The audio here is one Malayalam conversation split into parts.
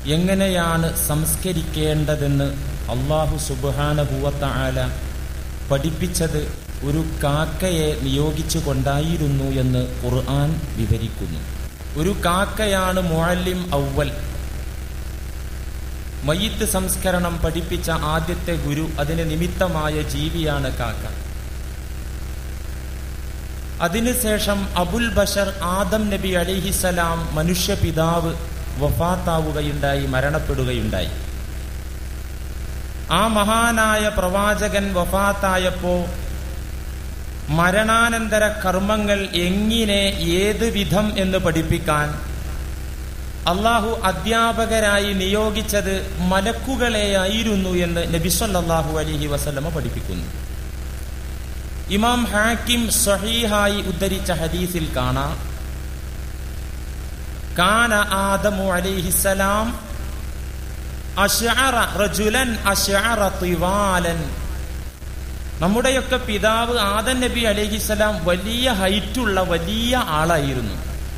എങ്ങനെയാണ് സംസ്കരിക്കേണ്ടതെന്ന് അള്ളാഹു സുബാനഭൂവത്ത ആല പഠിപ്പിച്ചത് ഒരു കാക്കയെ നിയോഗിച്ചു കൊണ്ടായിരുന്നു എന്ന് ഖുർആൻ വിവരിക്കുന്നു ഒരു കാക്കയാണ് മുഅല്ലിം ഔവൽ മയ്യത്ത് സംസ്കരണം പഠിപ്പിച്ച ആദ്യത്തെ ഗുരു അതിന് നിമിത്തമായ ജീവിയാണ് കാക്ക അതിനുശേഷം അബുൽ ബഷർ ആദം നബി അലിഹിസലാം മനുഷ്യ പിതാവ് വഫാത്താവുകയുണ്ടായി മരണപ്പെടുകയുണ്ടായി ആ മഹാനായ പ്രവാചകൻ വഫാത്തായപ്പോ മരണാനന്തര കർമ്മങ്ങൾ എങ്ങനെ ഏത് വിധം എന്ന് പഠിപ്പിക്കാൻ അള്ളാഹു അധ്യാപകരായി നിയോഗിച്ചത് മലക്കുകളെയായിരുന്നു എന്ന് നബിസ്വല്ലാഹു അലഹി വസല്ലമ പഠിപ്പിക്കുന്നു ഇമാം ഹാക്കിം സഹീഹായി ഉദ്ധരിച്ച ഹദീസിൽ കാണാം കാന ആദമു അലൈഹിസലാം അശ്അറ റജുലൻ അശ്അറ തിവാലൻ നമ്മുടെയൊക്കെ പിതാവ് ആദൻ നബി അലൈഹിസലാം വലിയ ഹൈറ്റുള്ള വലിയ ആളായിരുന്നു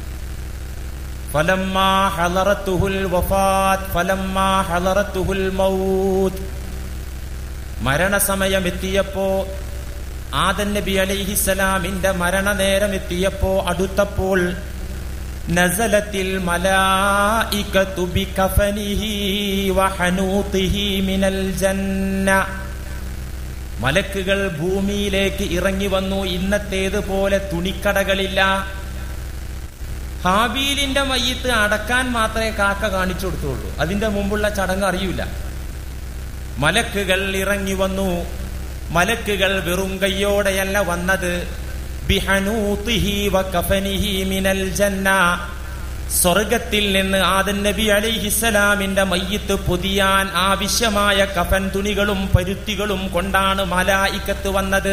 ഫലമ്മാ ഹലറത്തുഹുൽ വഫാത്ത് ഫലമ്മാ ഹലറത്തുഹുൽ മൗത്ത് മരണസമയം എത്തിയപ്പോ ആദൻ നബി അലൈഹിസലാമിന്റെ മരണനേരം എത്തിയപ്പോ അടുത്തപ്പോൾ നസലത്തിൽ മലായികത്തു ബികഫനിഹി വഹനൂതിഹി മിനൽ ജന്ന മലക്കുകൾ ഭൂമിയിലേക്ക് ഇറങ്ങി വന്നു ഇന്നത്തേതുപോലെ തുണിക്കടകളില്ല ഹാബീലിന്റെ മയ്യത്ത് അടക്കാൻ മാത്രമേ കാക്ക കാണിച്ചു കൊടുത്തുള്ളൂ അതിന്റെ മുമ്പുള്ള ചടങ്ങ് അറിയൂല മലക്കുകൾ ഇറങ്ങി വന്നു മലക്കുകൾ വെറും കയ്യോടെയല്ല വന്നത് ബിഹനൂതിഹി വകഫനിഹി മിനൽ ജന്ന സ്വർഗത്തിൽ നിന്ന് ആദൻ നബി അലിഹിസലാമിന്റെ മയ്യത്ത് പൊതിയാൻ ആവശ്യമായ കഫൻ തുണികളും പരുത്തികളും കൊണ്ടാണ് മലായിക്കത്ത് വന്നത്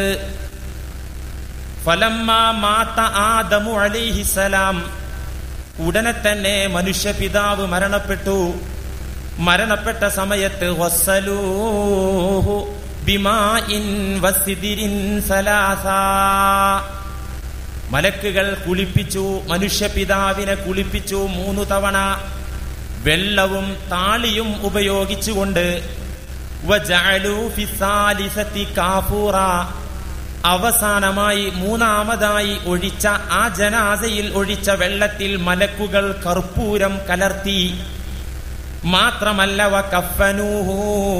ഫലമ്മ മാത്ത ആദമു അലിഹിസലാം ഉടനെ തന്നെ മനുഷ്യ പിതാവ് മരണപ്പെട്ടു മരണപ്പെട്ട സമയത്ത് വസ്സലൂഹു ബിമാഇൻ വസിദിരിൻ സലാസാ മലക്കുകൾ കുളിപ്പിച്ചു മനുഷ്യപിതാവിനെ കുളിപ്പിച്ചു മൂന്നു തവണ വെള്ളവും താളിയും ഉപയോഗിച്ചുകൊണ്ട് അവസാനമായി മൂന്നാമതായി ഒഴിച്ച ആ ജനാസയിൽ ഒഴിച്ച വെള്ളത്തിൽ മലക്കുകൾ കർപ്പൂരം കലർത്തി മാത്രമല്ല വ കഫനൂഹു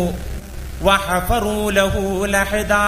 വഹഫറൂ ലഹു ലഹദാ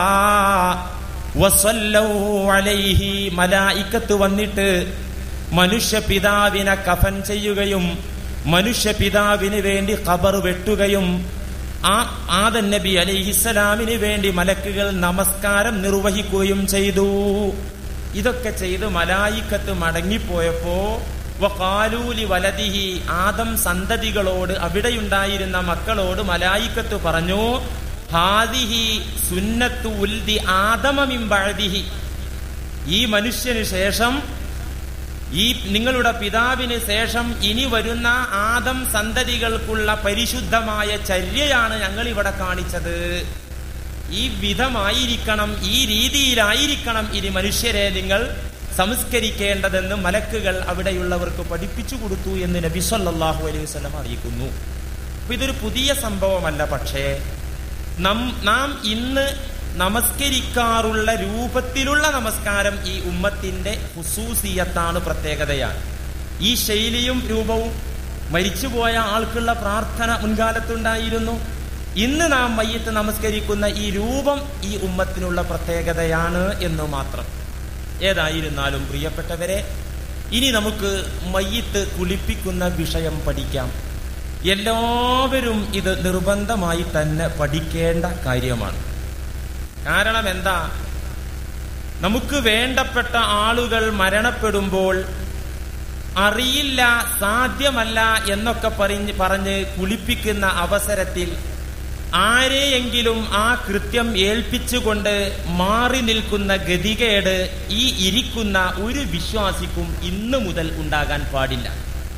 അലൈഹി മലായിക്കത്ത് വന്നിട്ട് മനുഷ്യ പിതാവിനെ കഫൻ ചെയ്യുകയും മനുഷ്യ പിതാവിന് വേണ്ടി ഖബർ വെട്ടുകയും ആ ആദൻ നബി അലിഹിസ്സലാമിന് വേണ്ടി മലക്കുകൾ നമസ്കാരം നിർവഹിക്കുകയും ചെയ്തു ഇതൊക്കെ ചെയ്ത് മലായിക്കത്ത് മടങ്ങിപ്പോയപ്പോ വകാലൂലി വലതിഹി ആദം സന്തതികളോട് അവിടെയുണ്ടായിരുന്ന മക്കളോട് മലായിക്കത്ത് പറഞ്ഞു ഹാദിഹി സുന്നത്തു ഉൽദി ആദമമിമ്പഴതിഹി ഈ മനുഷ്യന് ശേഷം ഈ നിങ്ങളുടെ പിതാവിന് ശേഷം ഇനി വരുന്ന ആദം സന്തതികൾക്കുള്ള പരിശുദ്ധമായ ചര്യയാണ് ഞങ്ങൾ ഇവിടെ കാണിച്ചത് ഈ വിധമായിരിക്കണം ഈ രീതിയിലായിരിക്കണം ഇനി മനുഷ്യരെ നിങ്ങൾ സംസ്കരിക്കേണ്ടതെന്ന് മലക്കുകൾ അവിടെയുള്ളവർക്ക് പഠിപ്പിച്ചു കൊടുത്തു എന്ന് നബി സല്ലല്ലാഹു അലൈഹി വസല്ലം അറിയിക്കുന്നു അപ്പൊ ഇതൊരു പുതിയ സംഭവമല്ല പക്ഷേ നം നാം ഇന്ന് നമസ്കരിക്കാറുള്ള രൂപത്തിലുള്ള നമസ്കാരം ഈ ഉമ്മത്തിന്റെ ഹുസൂസിയത്താണ് പ്രത്യേകതയാണ് ഈ ശൈലിയും രൂപവും മരിച്ചുപോയ ആൾക്കുള്ള പ്രാർത്ഥന മുൻകാലത്തുണ്ടായിരുന്നു ഇന്ന് നാം മയ്യത്ത് നമസ്കരിക്കുന്ന ഈ രൂപം ഈ ഉമ്മത്തിനുള്ള പ്രത്യേകതയാണ് എന്ന് മാത്രം ഏതായിരുന്നാലും പ്രിയപ്പെട്ടവരെ ഇനി നമുക്ക് മയ്യത്ത് കുളിപ്പിക്കുന്ന വിഷയം പഠിക്കാം എല്ലാവരും ഇത് നിർബന്ധമായി തന്നെ പഠിക്കേണ്ട കാര്യമാണ് കാരണം എന്താ നമുക്ക് വേണ്ടപ്പെട്ട ആളുകൾ മരണപ്പെടുമ്പോൾ അറിയില്ല സാധ്യമല്ല എന്നൊക്കെ പറഞ്ഞ് പറഞ്ഞ് കുളിപ്പിക്കുന്ന അവസരത്തിൽ ആരെയെങ്കിലും ആ കൃത്യം ഏൽപ്പിച്ചുകൊണ്ട് മാറി നിൽക്കുന്ന ഗതികേട് ഈ ഇരിക്കുന്ന ഒരു വിശ്വാസിക്കും ഇന്നു മുതൽ ഉണ്ടാകാൻ പാടില്ല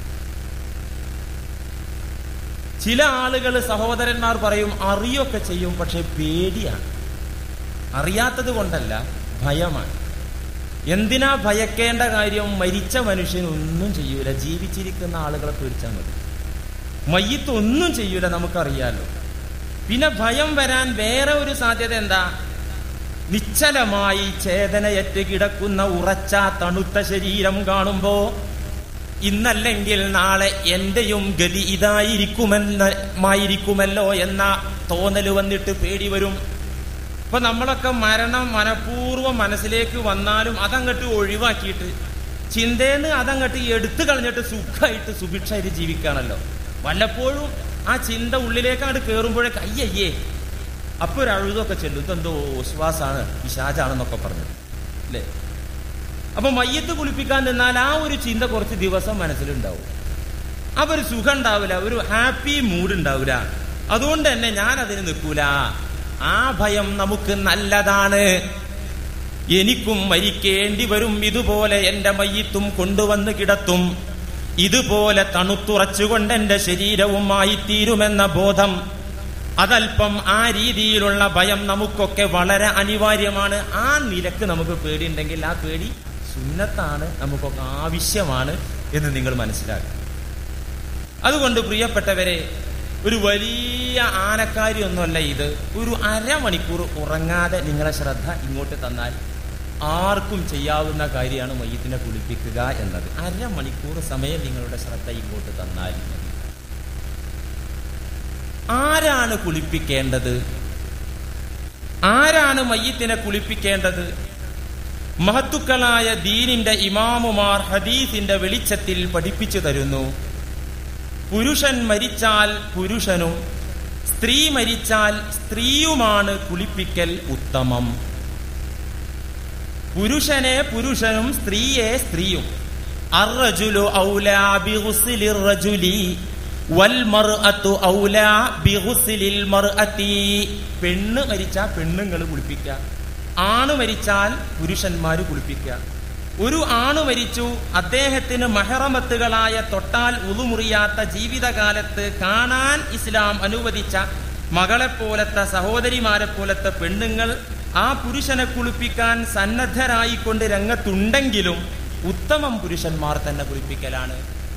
ചില ആളുകൾ സഹോദരന്മാർ പറയും അറിയൊക്കെ ചെയ്യും പക്ഷെ പേടിയാണ് അറിയാത്തത് കൊണ്ടല്ല ഭയമാണ് എന്തിനാ ഭയക്കേണ്ട കാര്യം മരിച്ച മനുഷ്യൻ ഒന്നും ചെയ്യൂല ജീവിച്ചിരിക്കുന്ന ആളുകളെ പേടിച്ചാൽ മതി മയ്യത്ത് ഒന്നും ചെയ്യൂല നമുക്കറിയാലോ പിന്നെ ഭയം വരാൻ വേറെ ഒരു സാധ്യത എന്താ നിശ്ചലമായി ചേതനയറ്റ് കിടക്കുന്ന ഉറച്ച തണുത്ത ശരീരം കാണുമ്പോ ഇന്നല്ലെങ്കിൽ നാളെ എന്റെയും ഗതി ഇതായിരിക്കുമെന്നായിരിക്കുമല്ലോ എന്ന തോന്നല് വന്നിട്ട് പേടി വരും ഇപ്പൊ നമ്മളൊക്കെ മരണം മനഃപൂർവ്വം മനസ്സിലേക്ക് വന്നാലും അതങ്ങട്ട് ഒഴിവാക്കിയിട്ട് ചിന്തേന്ന് അതങ്ങട്ട് എടുത്തു കളഞ്ഞിട്ട് സുഖമായിട്ട് സുഭിക്ഷമായിട്ട് ജീവിക്കുകയാണല്ലോ വല്ലപ്പോഴും ആ ചിന്ത ഉള്ളിലേക്ക് അങ്ങോട്ട് കയറുമ്പോഴേക്ക് അയ്യയ്യേ അപ്പൊ ഒരു അഴുതൊക്കെ ചെല്ലും ഇതെന്തോ വിശ്വാസാണ് പിശാചാണെന്നൊക്കെ പറഞ്ഞു അല്ലേ അപ്പൊ മയ്യത്ത് കുളിപ്പിക്കാൻ നിന്നാൽ ആ ഒരു ചിന്ത കുറച്ച് ദിവസം മനസ്സിലുണ്ടാവും അപ്പൊ ഒരു സുഖം ഉണ്ടാവില്ല ഒരു ഹാപ്പി മൂഡ് ഉണ്ടാവില്ല അതുകൊണ്ട് തന്നെ ഞാൻ അതിന് നിൽക്കൂല ആ ഭയം നമുക്ക് നല്ലതാണ് എനിക്കും മരിക്കേണ്ടി വരും ഇതുപോലെ എന്റെ മയ്യത്തും കൊണ്ടുവന്ന് കിടത്തും ഇതുപോലെ തണുത്തുറച്ചുകൊണ്ട് എന്റെ ശരീരവുമായി തീരുമെന്ന ബോധം അതല്പം ആ രീതിയിലുള്ള ഭയം നമുക്കൊക്കെ വളരെ അനിവാര്യമാണ് ആ നിലക്ക് നമുക്ക് പേടിയുണ്ടെങ്കിൽ ആ പേടി സുന്നത്താണ് നമുക്കൊക്കെ ആവശ്യമാണ് എന്ന് നിങ്ങൾ മനസ്സിലാക്കുക അതുകൊണ്ട് പ്രിയപ്പെട്ടവരെ ഒരു വലിയ ആനക്കാരിയൊന്നുമല്ല ഇത് ഒരു അരമണിക്കൂർ ഉറങ്ങാതെ നിങ്ങളെ ശ്രദ്ധ ഇങ്ങോട്ട് തന്നാൽ ആർക്കും ചെയ്യാവുന്ന കാര്യമാണ് മയ്യത്തിനെ കുളിപ്പിക്കുക എന്നത് അരമണിക്കൂർ സമയം നിങ്ങളുടെ ശ്രദ്ധ ഇങ്ങോട്ട് തന്നാൽ മതി ആരാണ് കുളിപ്പിക്കേണ്ടത് ആരാണ് മയ്യത്തിനെ കുളിപ്പിക്കേണ്ടത് മഹത്തുക്കളായ ദീനിന്റെ ഇമാമുമാർ ഹദീസിന്റെ വെളിച്ചത്തിൽ പഠിപ്പിച്ചു തരുന്നു പുരുഷൻ മരിച്ചാൽ പുരുഷനും സ്ത്രീ മരിച്ചാൽ സ്ത്രീയുമാണ് കുളിപ്പിക്കൽ ഉത്തമം പുരുഷനെ പുരുഷനും സ്ത്രീയെ സ്ത്രീയും അർറജുലു ഔലാ ബിഗുസ്ലിർ റജുലി വൽമർഅത്തു ഔലാ ബിഗുസ്ലിൽ മർഅതി പെണ്ണ് മരിച്ചാൽ പെണ്ണുങ്ങൾ കുളിപ്പിക്കുക ആണ് മരിച്ചാൽ പുരുഷന്മാര് കുളിപ്പിക്കുക ഒരു ആണ് മരിച്ചു അദ്ദേഹത്തിന് മഹറമത്തുകളായ തൊട്ടാൽ ഉളുമുറിയാത്ത ജീവിതകാലത്ത് കാണാൻ ഇസ്ലാം അനുവദിച്ച മകളെപ്പോലത്തെ സഹോദരിമാരെ പോലത്തെ പെണ്ണുങ്ങൾ ആ പുരുഷനെ കുളിപ്പിക്കാൻ സന്നദ്ധരായിക്കൊണ്ട് രംഗത്തുണ്ടെങ്കിലും ഉത്തമം പുരുഷന്മാർ തന്നെ കുളിപ്പിക്കലാണ്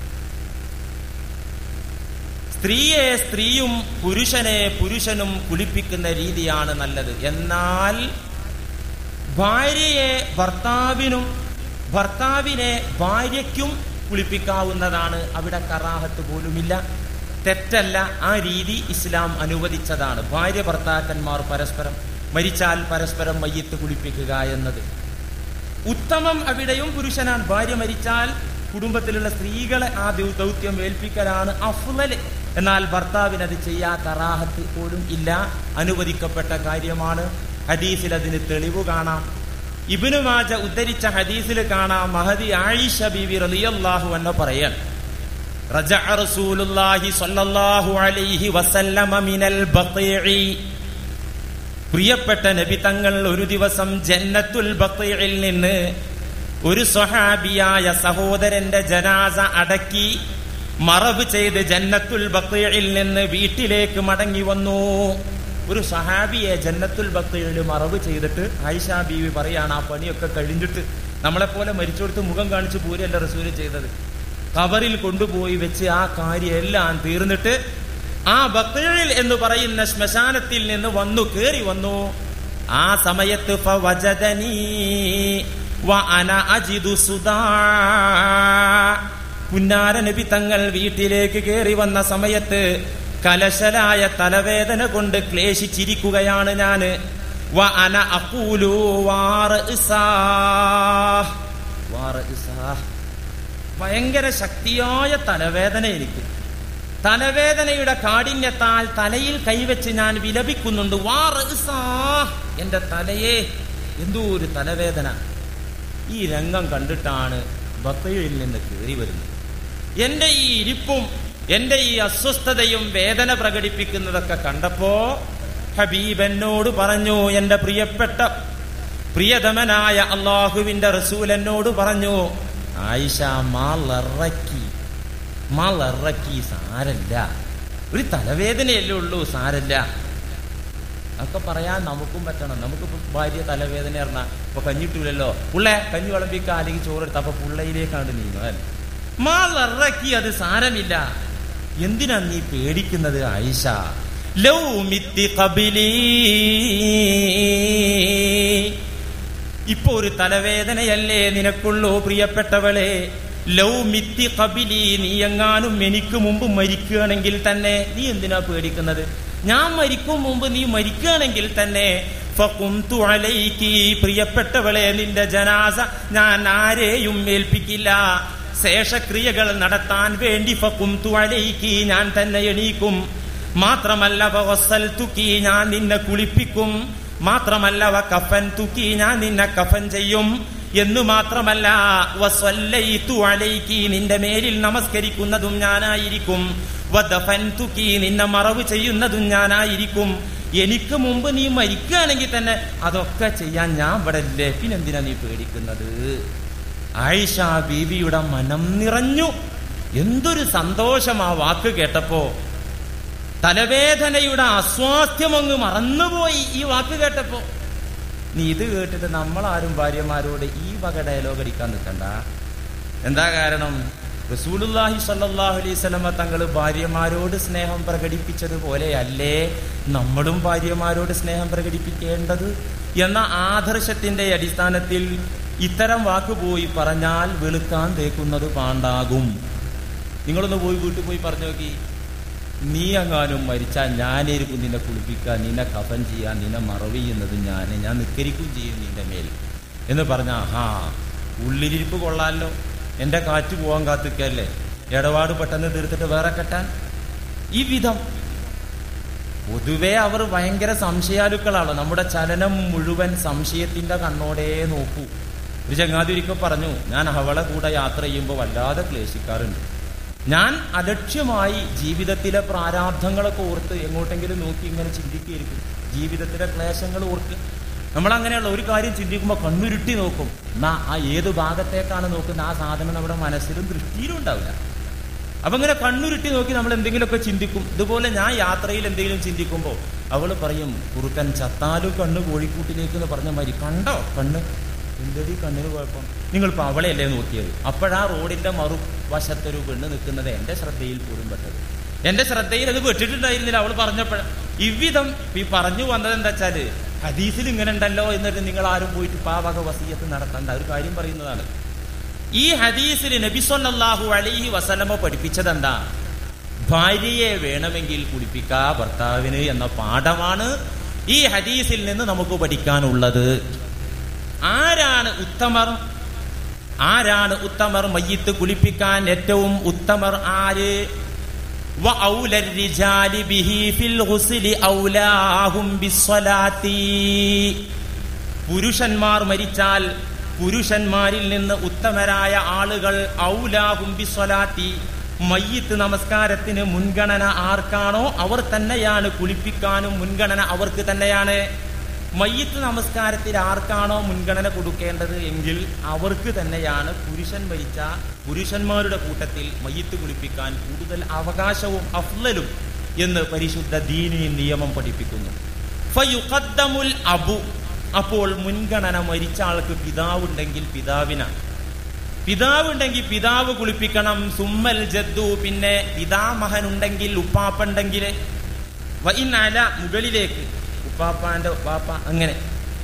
സ്ത്രീയെ സ്ത്രീയും പുരുഷനെ പുരുഷനും കുളിപ്പിക്കുന്ന രീതിയാണ് നല്ലത് എന്നാൽ ഭാര്യയെ ഭർത്താവിനും ഭർത്താവിനെ ഭാര്യയ്ക്കും കുളിപ്പിക്കാവുന്നതാണ് അവിടെ കറാഹത്ത് പോലുമില്ല തെറ്റല്ല ആ രീതി ഇസ്ലാം അനുവദിച്ചതാണ് ഭാര്യ ഭർത്താക്കന്മാർ പരസ്പരം മരിച്ചാൽ പരസ്പരം മയ്യത്ത് കുളിപ്പിക്കുക എന്നത് ഉത്തമം അവിടെയും പുരുഷനാണ് ഭാര്യ മരിച്ചാൽ കുടുംബത്തിലുള്ള സ്ത്രീകളെ ആ ദൗ- ദൗത്യം ഏൽപ്പിക്കലാണ് അഫ്ലല് എന്നാൽ ഭർത്താവിന് അത് ചെയ്യാ കറാഹത്ത് പോലും ഇല്ല അനുവദിക്കപ്പെട്ട കാര്യമാണ് ഹദീസിൽ അതിന് തെളിവ് കാണാം ഇബിനു മാജ ഉദ്ധരിച്ച ഹദീസിൽ കാണാം മഹദി ആയിഷ ബിബി റളിയല്ലാഹു എന്ന് പറയാൻ رجع رسول الله صلى الله عليه وسلم من البقيع പ്രിയപ്പെട്ട നബി തങ്ങൾ ഒരു ദിവസം ജന്നത്തുൽ ബഖീഇൽ നിന്ന് ഒരു സ്വഹാബിയായ സഹോദരന്റെ ജനാസ അടക്കി മറവ് ചെയ്ത് ജന്നത്തുൽ ബഖീഇൽ നിന്ന് വീട്ടിലേക്ക് മടങ്ങി വന്നു ഒരു സഹാബിയെ ജന്നത്തുൽ ബഖീഇൽ മറവ് ചെയ്തിട്ട് ആയിഷ ബീവി പറയാണ് ആ പണിയൊക്കെ കഴിഞ്ഞിട്ട് നമ്മളെപ്പോലെ മരിച്ചെടുത്ത് മുഖം കാണിച്ച് പൂരല്ല റസൂല് ചെയ്തത് കബറിൽ കൊണ്ടുപോയി വെച്ച് ആ കാര്യം എല്ലാം തീർന്നിട്ട് ആ ബക്കീഴിൽ എന്ന് പറയുന്ന ശ്മശാനത്തിൽ നിന്ന് വന്നു കേറി വന്നു ആ സമയത്ത് ഫവജദനീ വഅന അജിദു സുദാ. പുന്നാര നബി തങ്ങൾ വീട്ടിലേക്ക് കയറി വന്ന സമയത്ത് കലശലായ തലവേദന കൊണ്ട് ക്ലേശിച്ചിരിക്കുകയാണ് ഞാന് വ അന അഖൂലു വാറഇസാ. വാറഇസാ. ഭയങ്കര ശക്തിയായ തലവേദന എനിക്ക് തലവേദനയുടെ കാഠിന്യത്താൽ തലയിൽ കൈവച്ച് ഞാൻ വിലപിക്കുന്നുണ്ട് വാ റഅ്സാ. എന്റെ തലയെ എന്തോ ഒരു തലവേദന ഈ രംഗം കണ്ടിട്ടാണ് ബക്കയിൽ നിന്ന് കയറി വരുന്നത് എന്റെ ഈ ഇരിപ്പും എന്റെ ഈ അസ്വസ്ഥതയും വേദന പ്രകടിപ്പിക്കുന്നതൊക്കെ കണ്ടപ്പോ ഹബീബ് എന്നോട് പറഞ്ഞു എന്റെ പ്രിയപ്പെട്ട പ്രിയതമനായ അള്ളാഹുവിന്റെ റസൂൽ എന്നോട് പറഞ്ഞു ആയിഷ മാലറക്കി മാലറക്കി സാരല്ല ഒരു തലവേദനയല്ലേ ഉള്ളൂ സാരല്ല ഒക്കെ പറയാൻ നമുക്കും പറ്റണം നമുക്ക് ഭാര്യ തലവേദന പറഞ്ഞാൽ ഇപ്പൊ കഞ്ഞിട്ടില്ലല്ലോ പുള്ളെ കഞ്ഞി വിളമ്പിക്ക അല്ലെങ്കിൽ ചോറെടുത്ത അപ്പൊ പുള്ളയിലേക്കാണ് നീങ്ങുന്നത് മാലറക്കി അത് സാരമില്ല എന്തിനാ നീ പേടിക്കുന്നത് ആയിഷ ലൗ മിത്തി ഖബിലീ ഇപ്പൊ ഒരു തലവേദനയല്ലേ നിനക്കുള്ളൂ പ്രിയപ്പെട്ടവളെ ലൗ മിത്തി കബിലി നീ എങ്ങാനും എനിക്ക് മുമ്പ് മരിക്കുകയാണെങ്കിൽ തന്നെ നീ എന്തിനാ പേടിക്കുന്നത് ഞാൻ മരിക്കും മുമ്പ് നീ മരിക്കുകയാണെങ്കിൽ തന്നെ ഫഖുംതു അലൈക്കി പ്രിയപ്പെട്ടവളെ നിന്റെ ജനാസ ഞാൻ ആരെയും ഏൽപ്പിക്കില്ല ശേഷക്രിയകൾ നടത്താൻ വേണ്ടി ഫഖുംതു അലൈക്കി ഞാൻ തന്നെ എണീക്കും മാത്രമല്ല വസ്സൽതുക്കി ഞാൻ നിന്നെ കുളിപ്പിക്കും മാത്രമല്ല വ കഫൻ തുക്കി ഞാൻ നിന്നെ കഫൻ ചെയ്യും എന്ന് മാത്രമല്ല വസ്വല്ലൈതു അലൈക്കി നിന്റെ മേലിൽ നമസ്കരിക്കുന്നതും ഞാനായിരിക്കും വദഫൻ തുക്കി നിന്നെ മറവ് ചെയ്യുന്നതും ഞാനായിരിക്കും എനിക്ക് മുമ്പ് നീ മരിക്കുകയാണെങ്കിൽ തന്നെ അതൊക്കെ ചെയ്യാൻ ഞാൻ ഇവിടെ ഇല്ലേ പിന്നെന്തിനാ നീ പേടിക്കുന്നത് ആയിഷ ബീവിയുടെ മനം നിറഞ്ഞു എന്തൊരു സന്തോഷം ആ വാക്ക് കേട്ടപ്പോ തലവേദനയുടെ അസ്വാസ്ഥ്യം അങ്ങ് മറന്നുപോയി ഈ വാക്ക് കേട്ടപ്പോ നീ ഇത് കേട്ടിട്ട് നമ്മളാരും ഭാര്യമാരോട് ഈ വക ഡയലോഗ് അടിക്കാൻ നിൽക്കണ്ട എന്താ കാരണം റസൂലുല്ലാഹി സല്ലല്ലാഹു അലൈഹി സ്വലമ തങ്ങൾ ഭാര്യമാരോട് സ്നേഹം പ്രകടിപ്പിച്ചതുപോലെയല്ലേ നമ്മളും ഭാര്യമാരോട് സ്നേഹം പ്രകടിപ്പിക്കേണ്ടത് എന്ന ആദർശത്തിന്റെ അടിസ്ഥാനത്തിൽ ഇത്തരം വാക്ക് പോയി പറഞ്ഞാൽ വെളുക്കാൻ തേക്കുന്നത് പാണ്ടാകും നിങ്ങളൊന്ന് പോയി വീട്ടിൽ പോയി പറഞ്ഞു നോക്കി നീ എങ്ങാനും മരിച്ചാൽ ഞാനായിരിക്കും നിന്നെ കുളിപ്പിക്കാൻ നിന്നെ കഫൻ ചെയ്യാൻ നിന്നെ മറവ് ചെയ്യുന്നത് ഞാൻ ഞാൻ നിക്കരിക്കും ചെയ്യും നിന്റെ മേൽ എന്ന് പറഞ്ഞ ആഹാ ഉള്ളിലിരിപ്പ് കൊള്ളാമല്ലോ എൻ്റെ കാറ്റ് പോകാൻ കാത്തിക്കല്ലേ ഇടപാട് പെട്ടെന്ന് തീർത്തിട്ട് വേറെ കെട്ടാൻ ഈ വിധം പൊതുവെ അവർ ഭയങ്കര സംശയാലുക്കളാണ് നമ്മുടെ ചലനം മുഴുവൻ സംശയത്തിന്റെ കണ്ണോടെ നോക്കൂ ഒരു ചങ്ങാതി ഒരിക്കൽ പറഞ്ഞു ഞാൻ അവളെ കൂടെ യാത്ര ചെയ്യുമ്പോൾ വല്ലാതെ ക്ലേശിക്കാറുണ്ട് ഞാൻ അലക്ഷ്യമായി ജീവിതത്തിലെ പ്രാരാബ്ധങ്ങളൊക്കെ ഓർത്ത് എങ്ങോട്ടെങ്കിലും നോക്കി ഇങ്ങനെ ചിന്തിക്കുകയായിരിക്കും ജീവിതത്തിലെ ക്ലേശങ്ങൾ ഓർത്ത് നമ്മൾ അങ്ങനെയുള്ള ഒരു കാര്യം ചിന്തിക്കുമ്പോൾ കണ്ണുരുട്ടി നോക്കും എന്നാ ആ ഏത് ഭാഗത്തേക്കാണ് നോക്കുന്ന ആ സാധനം നമ്മുടെ മനസ്സിലും ദൃഷ്ടിയിലും ഉണ്ടാവില്ല അപ്പൊ ഇങ്ങനെ കണ്ണുരുട്ടി നോക്കി നമ്മൾ എന്തെങ്കിലുമൊക്കെ ചിന്തിക്കും ഇതുപോലെ ഞാൻ യാത്രയിൽ എന്തെങ്കിലും ചിന്തിക്കുമ്പോൾ അവള് പറയും കുറുക്കൻ ചത്താലും കണ്ണ് കോഴിക്കൂട്ടിലേക്ക് എന്ന് പറഞ്ഞ മാതിരി കണ്ടോ കണ്ണ് എന്തടി കണ്ണിന് കുഴപ്പം നിങ്ങളിപ്പോൾ അവളെയല്ലേ നോക്കിയത് അപ്പോഴാ റോഡിന്റെ മറുവശത്തൊരു പെണ്ണ് നിൽക്കുന്നത് എന്റെ ശ്രദ്ധയിൽ പോലും പെട്ടത് എന്റെ ശ്രദ്ധയിൽ അത് പെട്ടിട്ടുണ്ടായിരുന്നില്ല അവൾ പറഞ്ഞപ്പോഴ ഇவ்விധം ഈ പറഞ്ഞു വന്നത് എന്താ വെച്ചാല് ഹദീസിൽ ഇങ്ങനെ ഉണ്ടല്ലോ എന്നിട്ട് നിങ്ങൾ ആരും പോയിട്ട് പാവക വസീയത്ത് നടത്തണ്ട ഒരു കാര്യം പറയുന്നതാണ് ഈ ഹദീസിൽ നബിസൊല്ലാഹു അലൈഹി വസലമ പഠിപ്പിച്ചത് എന്താ ഭാര്യയെ വേണമെങ്കിൽ കുളിപ്പിക്ക ഭർത്താവിന് എന്ന പാഠമാണ് ഈ ഹദീസിൽ നിന്ന് നമുക്ക് പഠിക്കാനുള്ളത് ആരാണ് ഉത്തമർ ആരാണ് ഉത്തമർ മയ്യത്ത് കുളിപ്പിക്കാൻ ഏറ്റവും ഉത്തമർ ആര് وأولى الرجال به في الغسل أولاهم بالصلاة പുരുഷന്മാർ മരിച്ചാൽ പുരുഷന്മാരിൽ നിന്ന് ഉത്തമരായ ആളുകൾ ഔലാഹും ബിസ്വലാത്തി മയ്യത്ത് നമസ്കാരത്തിന് മുൻഗണന ആർക്കാണോ അവർ തന്നെയാണ് കുളിപ്പിക്കാനും മുൻഗണന അവർക്ക് തന്നെയാണ് മയ്യത്ത് നമസ്കാരത്തിൽ ആർക്കാണോ മുൻഗണന കൊടുക്കേണ്ടത് എങ്കിൽ അവർക്ക് തന്നെയാണ് പുരുഷൻ മരിച്ച പുരുഷന്മാരുടെ കൂട്ടത്തിൽ മയ്യത്ത് കുളിപ്പിക്കാൻ കൂടുതൽ അവകാശവും അഫ്ലലും എന്ന് പരിശുദ്ധ ദീനി നിയമം പഠിപ്പിക്കുന്നു ഫയുഖദ്ദമുൽ അബു അപ്പോൾ മുൻഗണന മരിച്ച ആൾക്ക് പിതാവുണ്ടെങ്കിൽ പിതാവിനാണ് പിതാവുണ്ടെങ്കിൽ പിതാവ് കുളിപ്പിക്കണം സുമ്മൽ ജദ്ദു പിന്നെ പിതാമഹനുണ്ടെങ്കിൽ ഉപ്പാപ്പുണ്ടെങ്കിൽ വൈനല മുകളിലേക്ക് ഉപ്പാപ്പാന്റെ ഉപ്പാപ്പ അങ്ങനെ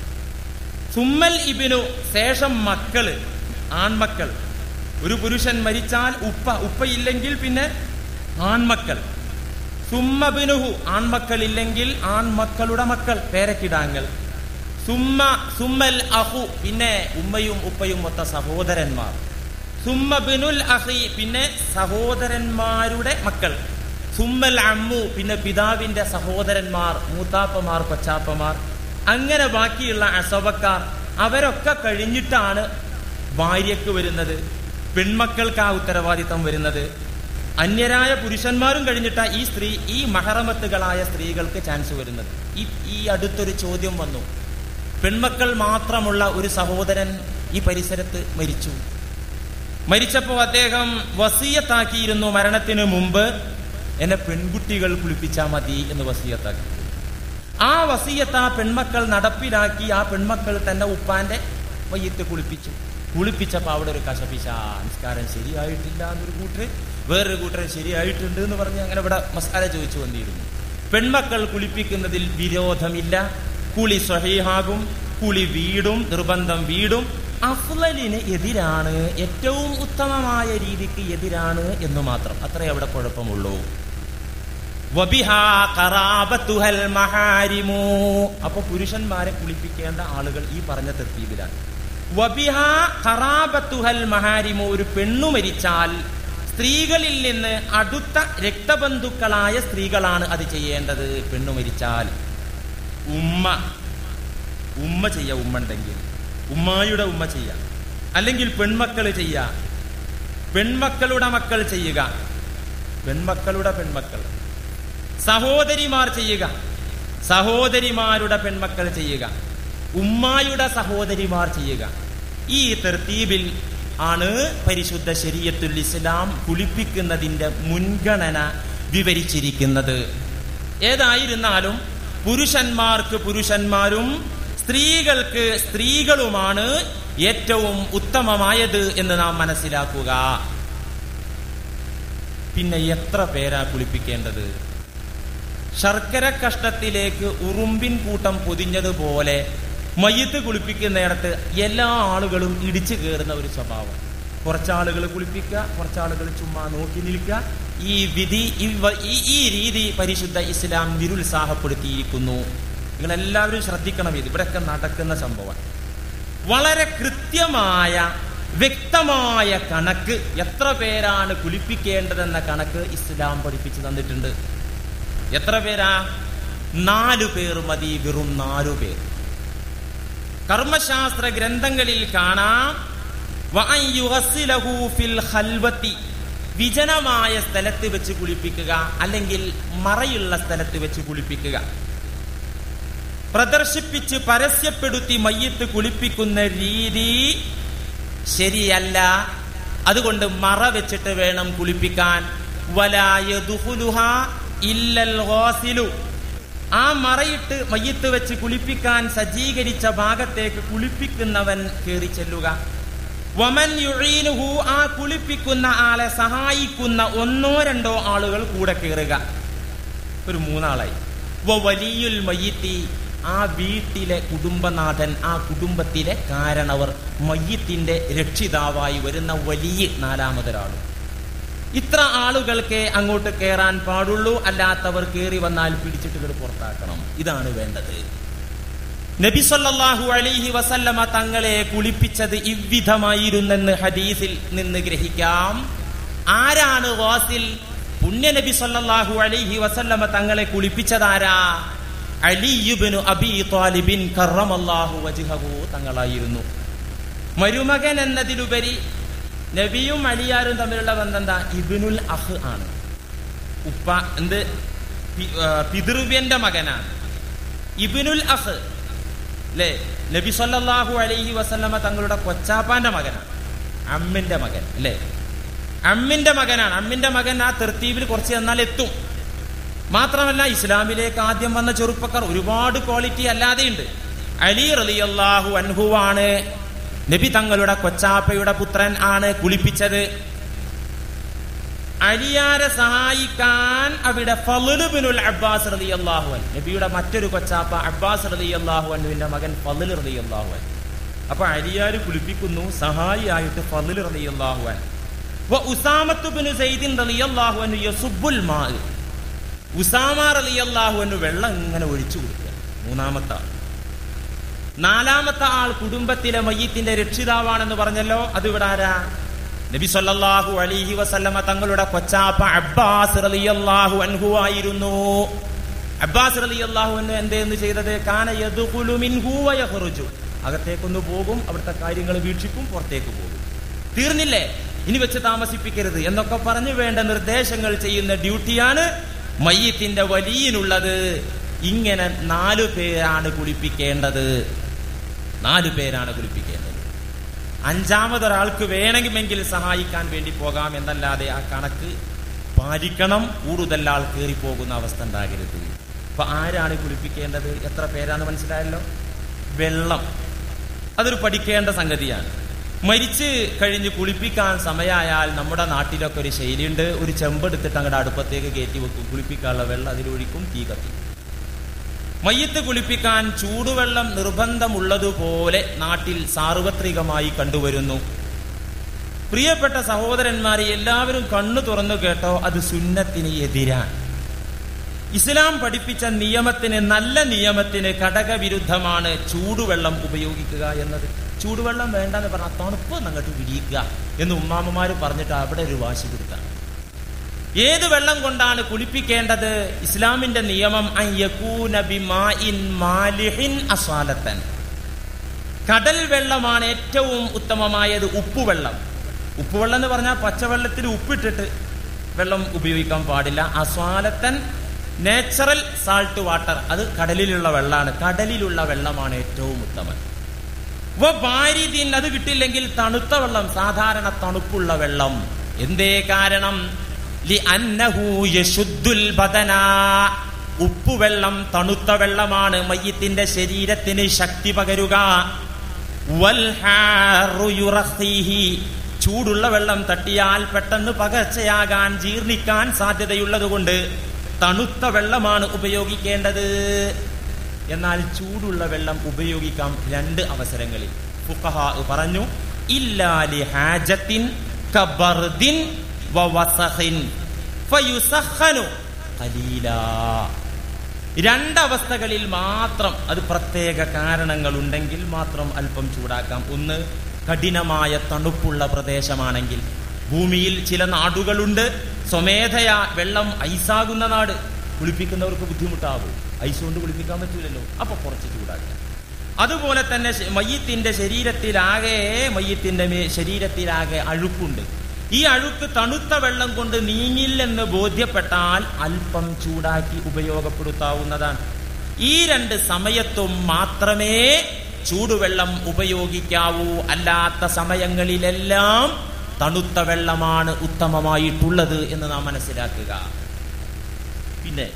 സുമ്മൽ ഇബിനു ശേഷം മക്കള് ആൺമക്കൾ ഒരു പുരുഷൻ മരിച്ചാൽ ഉപ്പ ഉപ്പയില്ലെങ്കിൽ പിന്നെ ആൺമക്കൾ സുമ്മബിനുഹു ആൺമക്കൾ ഇല്ലെങ്കിൽ ആൺമക്കളുടെ മക്കൾ പേരക്കിടാങ്ങൾ സുമ്മ സുമ്മൽ അഹു പിന്നെ ഉമ്മയും ഉപ്പയും മൊത്ത സഹോദരന്മാർ സുമ്മ ബിനുൽ അഹി പിന്നെ സഹോദരന്മാരുടെ മക്കൾ സുമ്മൽ അമ്മു പിന്നെ പിതാവിന്റെ സഹോദരന്മാർ മൂത്താപ്പമാർ കൊച്ചാപ്പമാർ അങ്ങനെ ബാക്കിയുള്ള അസവക്കാർ അവരൊക്കെ കഴിഞ്ഞിട്ടാണ് ഭാര്യക്ക് വരുന്നത് പെൺമക്കൾക്ക് ആ ഉത്തരവാദിത്തം വരുന്നത് അന്യരായ പുരുഷന്മാരും കഴിഞ്ഞിട്ടാ ഈ സ്ത്രീ ഈ മഹറമത്തുകളായ സ്ത്രീകൾക്ക് ചാൻസ് വരുന്നത് ഈ ഈ അടുത്തൊരു ചോദ്യം വന്നു പെൺമക്കൾ മാത്രമുള്ള ഒരു സഹോദരൻ ഈ പരിസരത്ത് മരിച്ചു മരിച്ചപ്പോൾ അദ്ദേഹം വസീയത്താക്കിയിരുന്നു മരണത്തിന് മുമ്പ് എന്നെ പെൺകുട്ടികൾ കുളിപ്പിച്ചാൽ മതി എന്ന് വസീയത്താക്കി ആ വസീയത്ത് ആ പെൺമക്കൾ നടപ്പിലാക്കി ആ പെൺമക്കൾ തന്നെ ഉപ്പാന്റെ വയ്യത്ത് കുളിപ്പിച്ചു കുളിപ്പിച്ചപ്പോൾ അവിടെ ഒരു കശപിശ നിസ്കാരം ശരിയായിട്ടില്ല എന്നൊരു കൂട്ടര് വേറൊരു കൂട്ടര് ശരിയായിട്ടുണ്ട് എന്ന് പറഞ്ഞ് അങ്ങനെ ഇവിടെ മസാല ചോദിച്ചു വന്നിരുന്നു പെൺമക്കൾ കുളിപ്പിക്കുന്നതിൽ വിരോധമില്ല കുളി സ്വഹീഹാകും കുളി വീടും നിർബന്ധം വീടും അഫ്ലലിന് എതിരാണ് ഏറ്റവും ഉത്തമമായ രീതിക്ക് എതിരാണ് എന്ന് മാത്രം അത്രേ അവിടെ കുഴപ്പമുള്ളൂ വബിഹാ ഖറാബത്തുഹൽ മഹാരിമു അപ്പൊ പുരുഷന്മാരെ കുളിപ്പിക്കേണ്ട ആളുകൾ ഈ പറഞ്ഞ തെർത്തീബിലാണ് വബിഹാ ഖറാബത്തുഹൽ മഹാരിമു ഒരു പെണ്ണു മരിച്ചാൽ സ്ത്രീകളിൽ നിന്ന് അടുത്ത രക്തബന്ധുക്കളായ സ്ത്രീകളാണ് അത് ചെയ്യേണ്ടത് പെണ്ണു മരിച്ചാൽ ഉമ്മ ഉമ്മ ചെയ്യ ഉമ്മ ഉണ്ടെങ്കിൽ ഉമ്മായുടെ ഉമ്മ ചെയ്യാം അല്ലെങ്കിൽ പെൺമക്കൾ ചെയ്യാം പെൺമക്കളുടെ മക്കൾ ചെയ്യുക പെൺമക്കളുടെ പെൺമക്കൾ സഹോദരിമാർ ചെയ്യുക സഹോദരിമാരുടെ പെൺമക്കൾ ചെയ്യുക ഉമ്മായുടെ സഹോദരിമാർ ചെയ്യുക ഈ തെർത്തീബിൽ ആണ് പരിശുദ്ധ ശരീയത്തുൽ ഇസ്ലാം കുളിപ്പിക്കുന്നതിന്റെ മുൻഗണന വിവരിച്ചിരിക്കുന്നത് ഏതായിരുന്നാലും പുരുഷന്മാർക്ക് പുരുഷന്മാരും സ്ത്രീകൾക്ക് സ്ത്രീകളുമാണ് ഏറ്റവും ഉത്തമമായത് എന്ന് നാം മനസ്സിലാക്കുക പിന്നെ എത്ര പേരാ കുളിപ്പിക്കേണ്ടത് ശർക്കര കഷ്ടത്തിലേക്ക് ഉറുമ്പിൻ കൂട്ടം പൊതിഞ്ഞതുപോലെ മയ്യത്ത് കുളിപ്പിക്കുന്നിടത്ത് എല്ലാ ആളുകളും ഇടിച്ചു കയറുന്ന ഒരു സ്വഭാവം കുറച്ചാളുകൾ കുളിപ്പിക്കുക കുറച്ചാളുകൾ ചുമ്മാ നോക്കി നിൽക്കുക ഈ വിധി ഈ വ- ഈ- ഈ രീതി പരിശുദ്ധ ഇസ്ലാം നിരുത്സാഹപ്പെടുത്തിയിരിക്കുന്നു നിങ്ങൾ എല്ലാവരും ശ്രദ്ധിക്കണം ഇത് ഇവിടെയൊക്കെ നടക്കുന്ന സംഭവം വളരെ കൃത്യമായ വ്യക്തമായ കണക്ക് എത്ര പേരാണ് കുളിപ്പിക്കേണ്ടതെന്ന കണക്ക് ഇസ്ലാം പഠിപ്പിച്ചു തന്നിട്ടുണ്ട് എത്ര പേരാ നാലു പേർ മതി വെറും നാലു പേർ കർമ്മശാസ്ത്ര ഗ്രന്ഥങ്ങളിൽ കാണാം വഅൻ യുഗസ്സിലഹു ഫിൽ ഖൽവത്തി. വിജനമായ സ്ഥലത്ത് വെച്ച് കുളിപ്പിക്കുക അല്ലെങ്കിൽ മറയുള്ള സ്ഥലത്ത് വെച്ച് കുളിപ്പിക്കുക പ്രദർശിപ്പിച്ച് പരസ്യപ്പെടുത്തി മയ്യത്ത് കുളിപ്പിക്കുന്ന രീതി ശരിയല്ല അതുകൊണ്ട് മറ വെച്ചിട്ട് വേണം കുളിപ്പിക്കാൻ വലായദുഹുലുഹ ഇല്ലൽ ഗാസിലു ആ മറയിട്ട് മയ്യത്ത് വെച്ച് കുളിപ്പിക്കാൻ സജ്ജീകരിച്ച ഭാഗത്തേക്ക് കുളിപ്പിക്കുന്നവൻ കയറി ചെല്ലുക വമൻ യുഴീനുഹു ആ കുളിപ്പിക്കുന്ന ആളെ സഹായിക്കുന്ന ഒന്നോ രണ്ടോ ആളുകൾ കൂടെ കയറുക ഒരു മൂന്നാളായി വ വലിയുൽ മയ്യത്തി ആ വീട്ടിലെ കുടുംബനാഥൻ ആ കുടുംബത്തിലെ കാരണവർ മയ്യത്തിന്റെ രക്ഷിതാവായി വരുന്ന വലിയ നാലാമതൊരാളും ഇത്ര ആളുകൾക്ക് അങ്ങോട്ട് കയറാൻ പാടുള്ളൂ അല്ലാത്തവർ കയറി വന്നാൽ പിടിച്ചിട്ട് ഇങ്ങട് പുറത്താക്കണം ഇതാണ് വേണ്ടത് നബി സല്ലല്ലാഹു അലൈഹി വസല്ലമ തങ്ങളെ കുളിപ്പിച്ചത് ഇவ்விധമായിരുന്നെന്ന് ഹദീസിൽ നിന്ന് ഗ്രഹിക്കാം ആരാണ് വാസിൽ പുണ്യ നബി സല്ലല്ലാഹു അലൈഹി വസല്ലമ തങ്ങളെ കുളിപ്പിച്ചതാരാ അലിയുബിനു അബി ത്വാലിബിൻ കറമല്ലാഹു വജ്ഹഹു തങ്ങളായിരുന്നു മരുമകൻ എന്നതിലുപരി നബിയും അലിയാരും തമ്മിലുള്ള ബന്ധം എന്താ ഇബിനുൽ അഹ് ആണ് ഉപ്പ എന്ത് പി- ആ, പിതൃവ്യന്റെ മകനാണ് ഇബിനുൽ അഹ് അല്ലേ നബി സല്ലല്ലാഹു അലൈഹി വസല്ലമ തങ്ങളുടെ കൊച്ചാപ്പാന്റെ മകനാണ് അമ്മിന്റെ മകൻ അല്ലേ അമ്മിന്റെ മകനാണ് അമ്മിന്റെ മകൻ ആ തെർത്തീവിൽ കുറച്ച് എന്നാൽ എത്തും മാത്രമല്ല ഇസ്ലാമിലേക്ക് ആദ്യം വന്ന ചെറുപ്പക്കാർ ഒരുപാട് ക്വാളിറ്റി അല്ലാതെയുണ്ട് അലി റളിയല്ലാഹു അൻഹുവാണ് നബി തങ്ങളുടെ കൊച്ചാപ്പയുടെ പുത്രൻ ആണ് കുളിപ്പിച്ചത് അലിയാരെ സഹായിക്കാൻ അവിടെ ഫലുബിനുൽ അബ്ബാസ് റളിയല്ലാഹു അൻ നബിയുടെ മറ്റൊരു കൊച്ചാപ്പ അബ്ബാസ് റളിയല്ലാഹു അൻഹുവിന്റെ മകൻ ഫലുൽ റളിയല്ലാഹു അൻ അപ്പൊ അലിയാര് കുളിപ്പിക്കുന്നു സഹായിയായിട്ട് ഫലുൽ റളിയല്ലാഹു അൻ വ ഉസാമത്ത് ബിനു സൈദിൻ റളിയല്ലാഹു അൻഹു യസുബ്ബുൽ മാ ഉസാമ റളിയല്ലാഹു അൻഹു വെള്ളം ഇങ്ങനെ ഒഴിച്ചു കൊടുക്കുക മൂന്നാമത്തെ ആൾ നാലാമത്തെ ആൾ കുടുംബത്തിലെ മയ്യത്തിന്റെ രക്ഷിതാവാണെന്ന് പറഞ്ഞല്ലോ അത് ഇവിടെ ആരാ നബി സല്ലല്ലാഹു അലൈഹി വസല്ലമ തങ്ങളുടെ കൊച്ചാപ്പ അബ്ബാസ് റളിയല്ലാഹു അൻഹു ആയിരുന്നു അബ്ബാസ് റളിയല്ലാഹു അൻഹു എന്തേന്ന് ചെയ്തത് കാന യദ്ഖുലു മിൻഹു വയഖ്റുജു അകത്തേക്കൊന്ന് പോകും അവിടുത്തെ കാര്യങ്ങൾ വീക്ഷിക്കും പുറത്തേക്ക് പോകും തീർന്നില്ലേ ഇനി വെച്ച് താമസിപ്പിക്കരുത് എന്നൊക്കെ പറഞ്ഞു വേണ്ട നിർദ്ദേശങ്ങൾ ചെയ്യുന്ന ഡ്യൂട്ടിയാണ് മയ്യത്തിന്റെ വലിയനുള്ളത് ഇങ്ങനെ നാലു പേരാണ് കുളിപ്പിക്കേണ്ടത് നാലു പേരാണ് കുളിപ്പിക്കേണ്ടത് അഞ്ചാമതൊരാൾക്ക് വേണമെങ്കിൽ സഹായിക്കാൻ വേണ്ടി പോകാം എന്നല്ലാതെ ആ കണക്ക് പാലിക്കണം കൂടുതൽ ആൾ കയറി പോകുന്ന അവസ്ഥ ഉണ്ടാകരുത് അപ്പൊ ആരാണ് കുളിപ്പിക്കേണ്ടത് എത്ര പേരാന്ന് മനസ്സിലായല്ലോ വെള്ളം അതൊരു പഠിക്കേണ്ട സംഗതിയാണ് മരിച്ച് കഴിഞ്ഞ് കുളിപ്പിക്കാൻ സമയമായാൽ നമ്മുടെ നാട്ടിലൊക്കെ ഒരു ശൈലിയുണ്ട് ഒരു ചെമ്പെടുത്തിട്ട് അങ്ങോട്ട് അടുപ്പത്തേക്ക് കയറ്റി വെക്കും കുളിപ്പിക്കാനുള്ള വെള്ളം അതിലൊഴിക്കും തീ കത്തിക്കും മയ്യത്ത് കുളിപ്പിക്കാൻ ചൂടുവെള്ളം നിർബന്ധമുള്ളതുപോലെ നാട്ടിൽ സാർവത്രികമായി കണ്ടുവരുന്നു പ്രിയപ്പെട്ട സഹോദരന്മാരെ എല്ലാവരും കണ്ണു തുറന്നു കേട്ടോ അത് സുന്നത്തിന് എതിരാണ് ഇസ്ലാം പഠിപ്പിച്ച നിയമത്തിന് നല്ല നിയമത്തിന് ഘടകവിരുദ്ധമാണ് ചൂടുവെള്ളം ഉപയോഗിക്കുക എന്നത് ചൂടുവെള്ളം വേണ്ടെന്ന് പറഞ്ഞാൽ തണുപ്പ് അങ്ങോട്ട് വിരിയിക്കുക എന്ന് ഉമ്മാമ്മമാര് പറഞ്ഞിട്ട് അവിടെ ഒരു വാശി കൊടുത്താണ് ഏത് വെള്ളം കൊണ്ടാണ് കുളിപ്പിക്കേണ്ടത് ഇസ്ലാമിന്റെ നിയമം അൻ യകൂന ബിമാഇൻ മാലിഹിൻ അസ്വാലത്തൻ കടൽ വെള്ളമാണ് ഏറ്റവും ഉത്തമമായത് ഉപ്പുവെള്ളം ഉപ്പുവെള്ളം എന്ന് പറഞ്ഞാൽ പച്ചവെള്ളത്തിൽ ഉപ്പിട്ടിട്ട് വെള്ളം ഉപയോഗിക്കാൻ പാടില്ല അസ്വാലത്തൻ നേച്ചുറൽ സാൾട്ട് വാട്ടർ അത് കടലിലുള്ള വെള്ളമാണ് കടലിലുള്ള വെള്ളമാണ് ഏറ്റവും ഉത്തമം ഭാര്യതീൻ അത് കിട്ടില്ലെങ്കിൽ തണുത്ത വെള്ളം സാധാരണ തണുപ്പുള്ള വെള്ളം എന്തേ കാരണം ലി അന്നഹു യശുദ്ധുൽ ബദന ഉപ്പുവെള്ളം തണുത്ത വെള്ളമാണ് മയ്യത്തിന്റെ ശരീരത്തിന് ശക്തി പകരുക വൽ ഹാറു യുറഖീഹി. ചൂടുള്ള വെള്ളം തട്ടിയാൽ പെട്ടെന്ന് പകർച്ചയാകാൻ ജീർണിക്കാൻ സാധ്യതയുള്ളതുകൊണ്ട് തണുത്ത വെള്ളമാണ് ഉപയോഗിക്കേണ്ടത് എന്നാൽ ചൂടുള്ള വെള്ളം ഉപയോഗിക്കാം രണ്ട് അവസരങ്ങളിൽ ഫുഖഹാ പറഞ്ഞു ഇല്ലാലി ഹാജത്തിൻ കബർദിൻ വവസഖിൻ ഫയുസഖനു ഖലീലാ രണ്ടവസ്ഥകളിൽ മാത്രം അത് പ്രത്യേക കാരണങ്ങൾ ഉണ്ടെങ്കിൽ മാത്രം അല്പം ചൂടാക്കാം ഒന്ന് കഠിനമായ തണുപ്പുള്ള പ്രദേശമാണെങ്കിൽ ഭൂമിയിൽ ചില നാടുകളുണ്ട് സ്വമേധയാ വെള്ളം ഐസാകുന്ന നാട് കുളിപ്പിക്കുന്നവർക്ക് ബുദ്ധിമുട്ടാവും ഐസ് കൊണ്ട് കുളിപ്പിക്കാൻ പറ്റൂലല്ലോ അപ്പൊ കുറച്ച് ചൂടാക്കുക അതുപോലെ തന്നെ ശ- മയ്യത്തിന്റെ ശരീരത്തിലാകെ മയ്യത്തിന്റെ മേ- ശരീരത്തിലാകെ അഴുക്കുണ്ട് ഈ അഴുക്ക് തണുത്ത വെള്ളം കൊണ്ട് നീങ്ങില്ലെന്ന് ബോധ്യപ്പെട്ടാൽ അല്പം ചൂടാക്കി ഉപയോഗപ്പെടുത്താവുന്നതാണ് ഈ രണ്ട് സമയത്തും മാത്രമേ ചൂടുവെള്ളം ഉപയോഗിക്കാവൂ അല്ലാത്ത സമയങ്ങളിലെല്ലാം തണുത്ത വെള്ളമാണ് ഉത്തമമായിട്ടുള്ളത് എന്ന് നാം മനസ്സിലാക്കുക പിന്നെ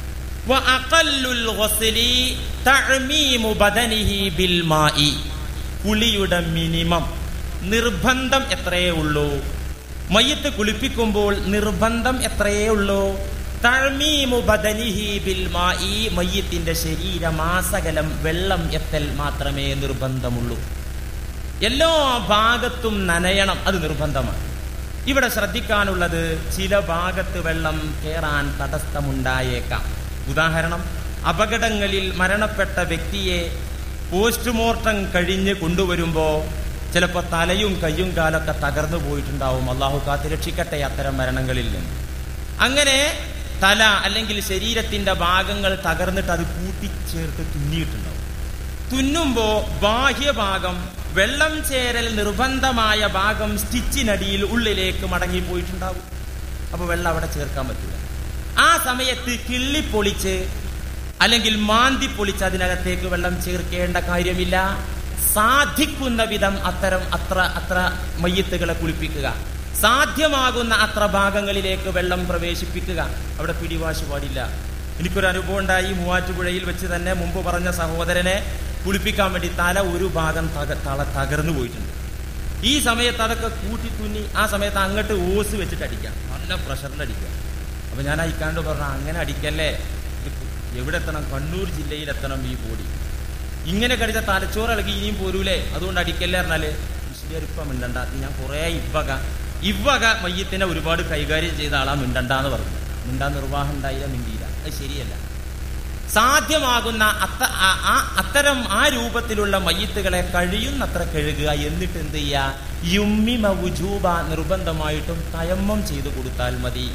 وأقل الغسل تعميم بدنه بالماء കുളിയുടെ മിനിമം നിർബന്ധം എത്രയേ ഉള്ളൂ മയ്യത്ത് കുളിപ്പിക്കുമ്പോൾ നിർബന്ധം എത്രയേ ഉള്ളൂ തഴ്മീമു ബദനിഹി ബിൽ മായി മയ്യത്തിന്റെ ശരീരമാസകലം വെള്ളം എത്തൽ മാത്രമേ നിർബന്ധമുള്ളൂ എല്ലാ ഭാഗത്തും നനയണം അത് നിർബന്ധമാണ് ഇവിടെ ശ്രദ്ധിക്കാനുള്ളത് ചില ഭാഗത്ത് വെള്ളം കയറാൻ തടസ്സമുണ്ടായേക്കാം ഉദാഹരണം അപകടങ്ങളിൽ മരണപ്പെട്ട വ്യക്തിയെ പോസ്റ്റ്മോർട്ടം കഴിഞ്ഞ് കൊണ്ടുവരുമ്പോൾ ചിലപ്പോൾ തലയും കയ്യും കാലൊക്കെ തകർന്നു പോയിട്ടുണ്ടാവും അള്ളാഹു കാത്ത് രക്ഷിക്കട്ടെ അത്തരം മരണങ്ങളിൽ നിന്ന് അങ്ങനെ തല അല്ലെങ്കിൽ ശരീരത്തിന്റെ ഭാഗങ്ങൾ തകർന്നിട്ട് അത് കൂട്ടിച്ചേർത്ത് തുന്നിയിട്ടുണ്ടാവും തുന്നുമ്പോ ബാഹ്യഭാഗം വെള്ളം ചേരൽ നിർബന്ധമായ ഭാഗം സ്റ്റിച്ചിനടിയിൽ ഉള്ളിലേക്ക് മടങ്ങിപ്പോയിട്ടുണ്ടാവും അപ്പൊ വെള്ളം അവിടെ ചേർക്കാൻ പറ്റില്ല ആ സമയത്ത് കിള്ളിപ്പൊളിച്ച് അല്ലെങ്കിൽ മാന്തി പൊളിച്ച് അതിനകത്തേക്ക് വെള്ളം ചേർക്കേണ്ട കാര്യമില്ല സാധിക്കുന്ന വിധം അത്തരം അത്ര അത്ര മയ്യത്തുകളെ കുളിപ്പിക്കുക സാധ്യമാകുന്ന അത്ര ഭാഗങ്ങളിലേക്ക് വെള്ളം പ്രവേശിപ്പിക്കുക അവിടെ പിടിവാശി പാടില്ല എനിക്കൊരു അനുഭവം ഉണ്ടായി മൂവാറ്റുപുഴയിൽ വെച്ച് തന്നെ മുമ്പ് പറഞ്ഞ സഹോദരനെ കുളിപ്പിക്കാൻ വേണ്ടി തല ഒരു ഭാഗം തക തള തകർന്നു പോയിട്ടുണ്ട് ഈ സമയത്ത് അതൊക്കെ കൂട്ടി തുന്നി ആ സമയത്ത് അങ്ങോട്ട് ഓസ് വെച്ചിട്ട് അടിക്കാം നല്ല പ്രഷറിൽ അടിക്കാം അപ്പൊ ഞാൻ അയക്കാണ്ട് പറഞ്ഞു അങ്ങനെ അടിക്കല്ലേ ഇത് എവിടെ എത്തണം കണ്ണൂർ ജില്ലയിൽ എത്തണം ഈ ബോഡി ഇങ്ങനെ കടിച്ച തലച്ചോറ് ഇളകി ഇനിയും പോരൂലേ അതുകൊണ്ട് അടിക്കല്ലേ പറഞ്ഞാല് മുസ്ലിം ഇപ്പം മിണ്ടണ്ട ഇത് ഞാൻ കുറെ ഇവക ഇവക മയ്യത്തിനെ ഒരുപാട് കൈകാര്യം ചെയ്ത ആളാ മിണ്ടണ്ടെന്ന് പറഞ്ഞു മിണ്ടാൻ നിർവാഹം ഉണ്ടായില്ല മിണ്ടിയില്ല അത് ശരിയല്ല സാധ്യമാകുന്ന അത്ത ആ- ആ അത്തരം ആ രൂപത്തിലുള്ള മയ്യത്തുകളെ കഴിയുന്നത്ര കഴുകുക എന്നിട്ട് എന്ത് ചെയ്യുക യുമ്മിമ വുജൂബ നിർബന്ധമായിട്ടും തയമ്മം ചെയ്തു കൊടുത്താൽ മതി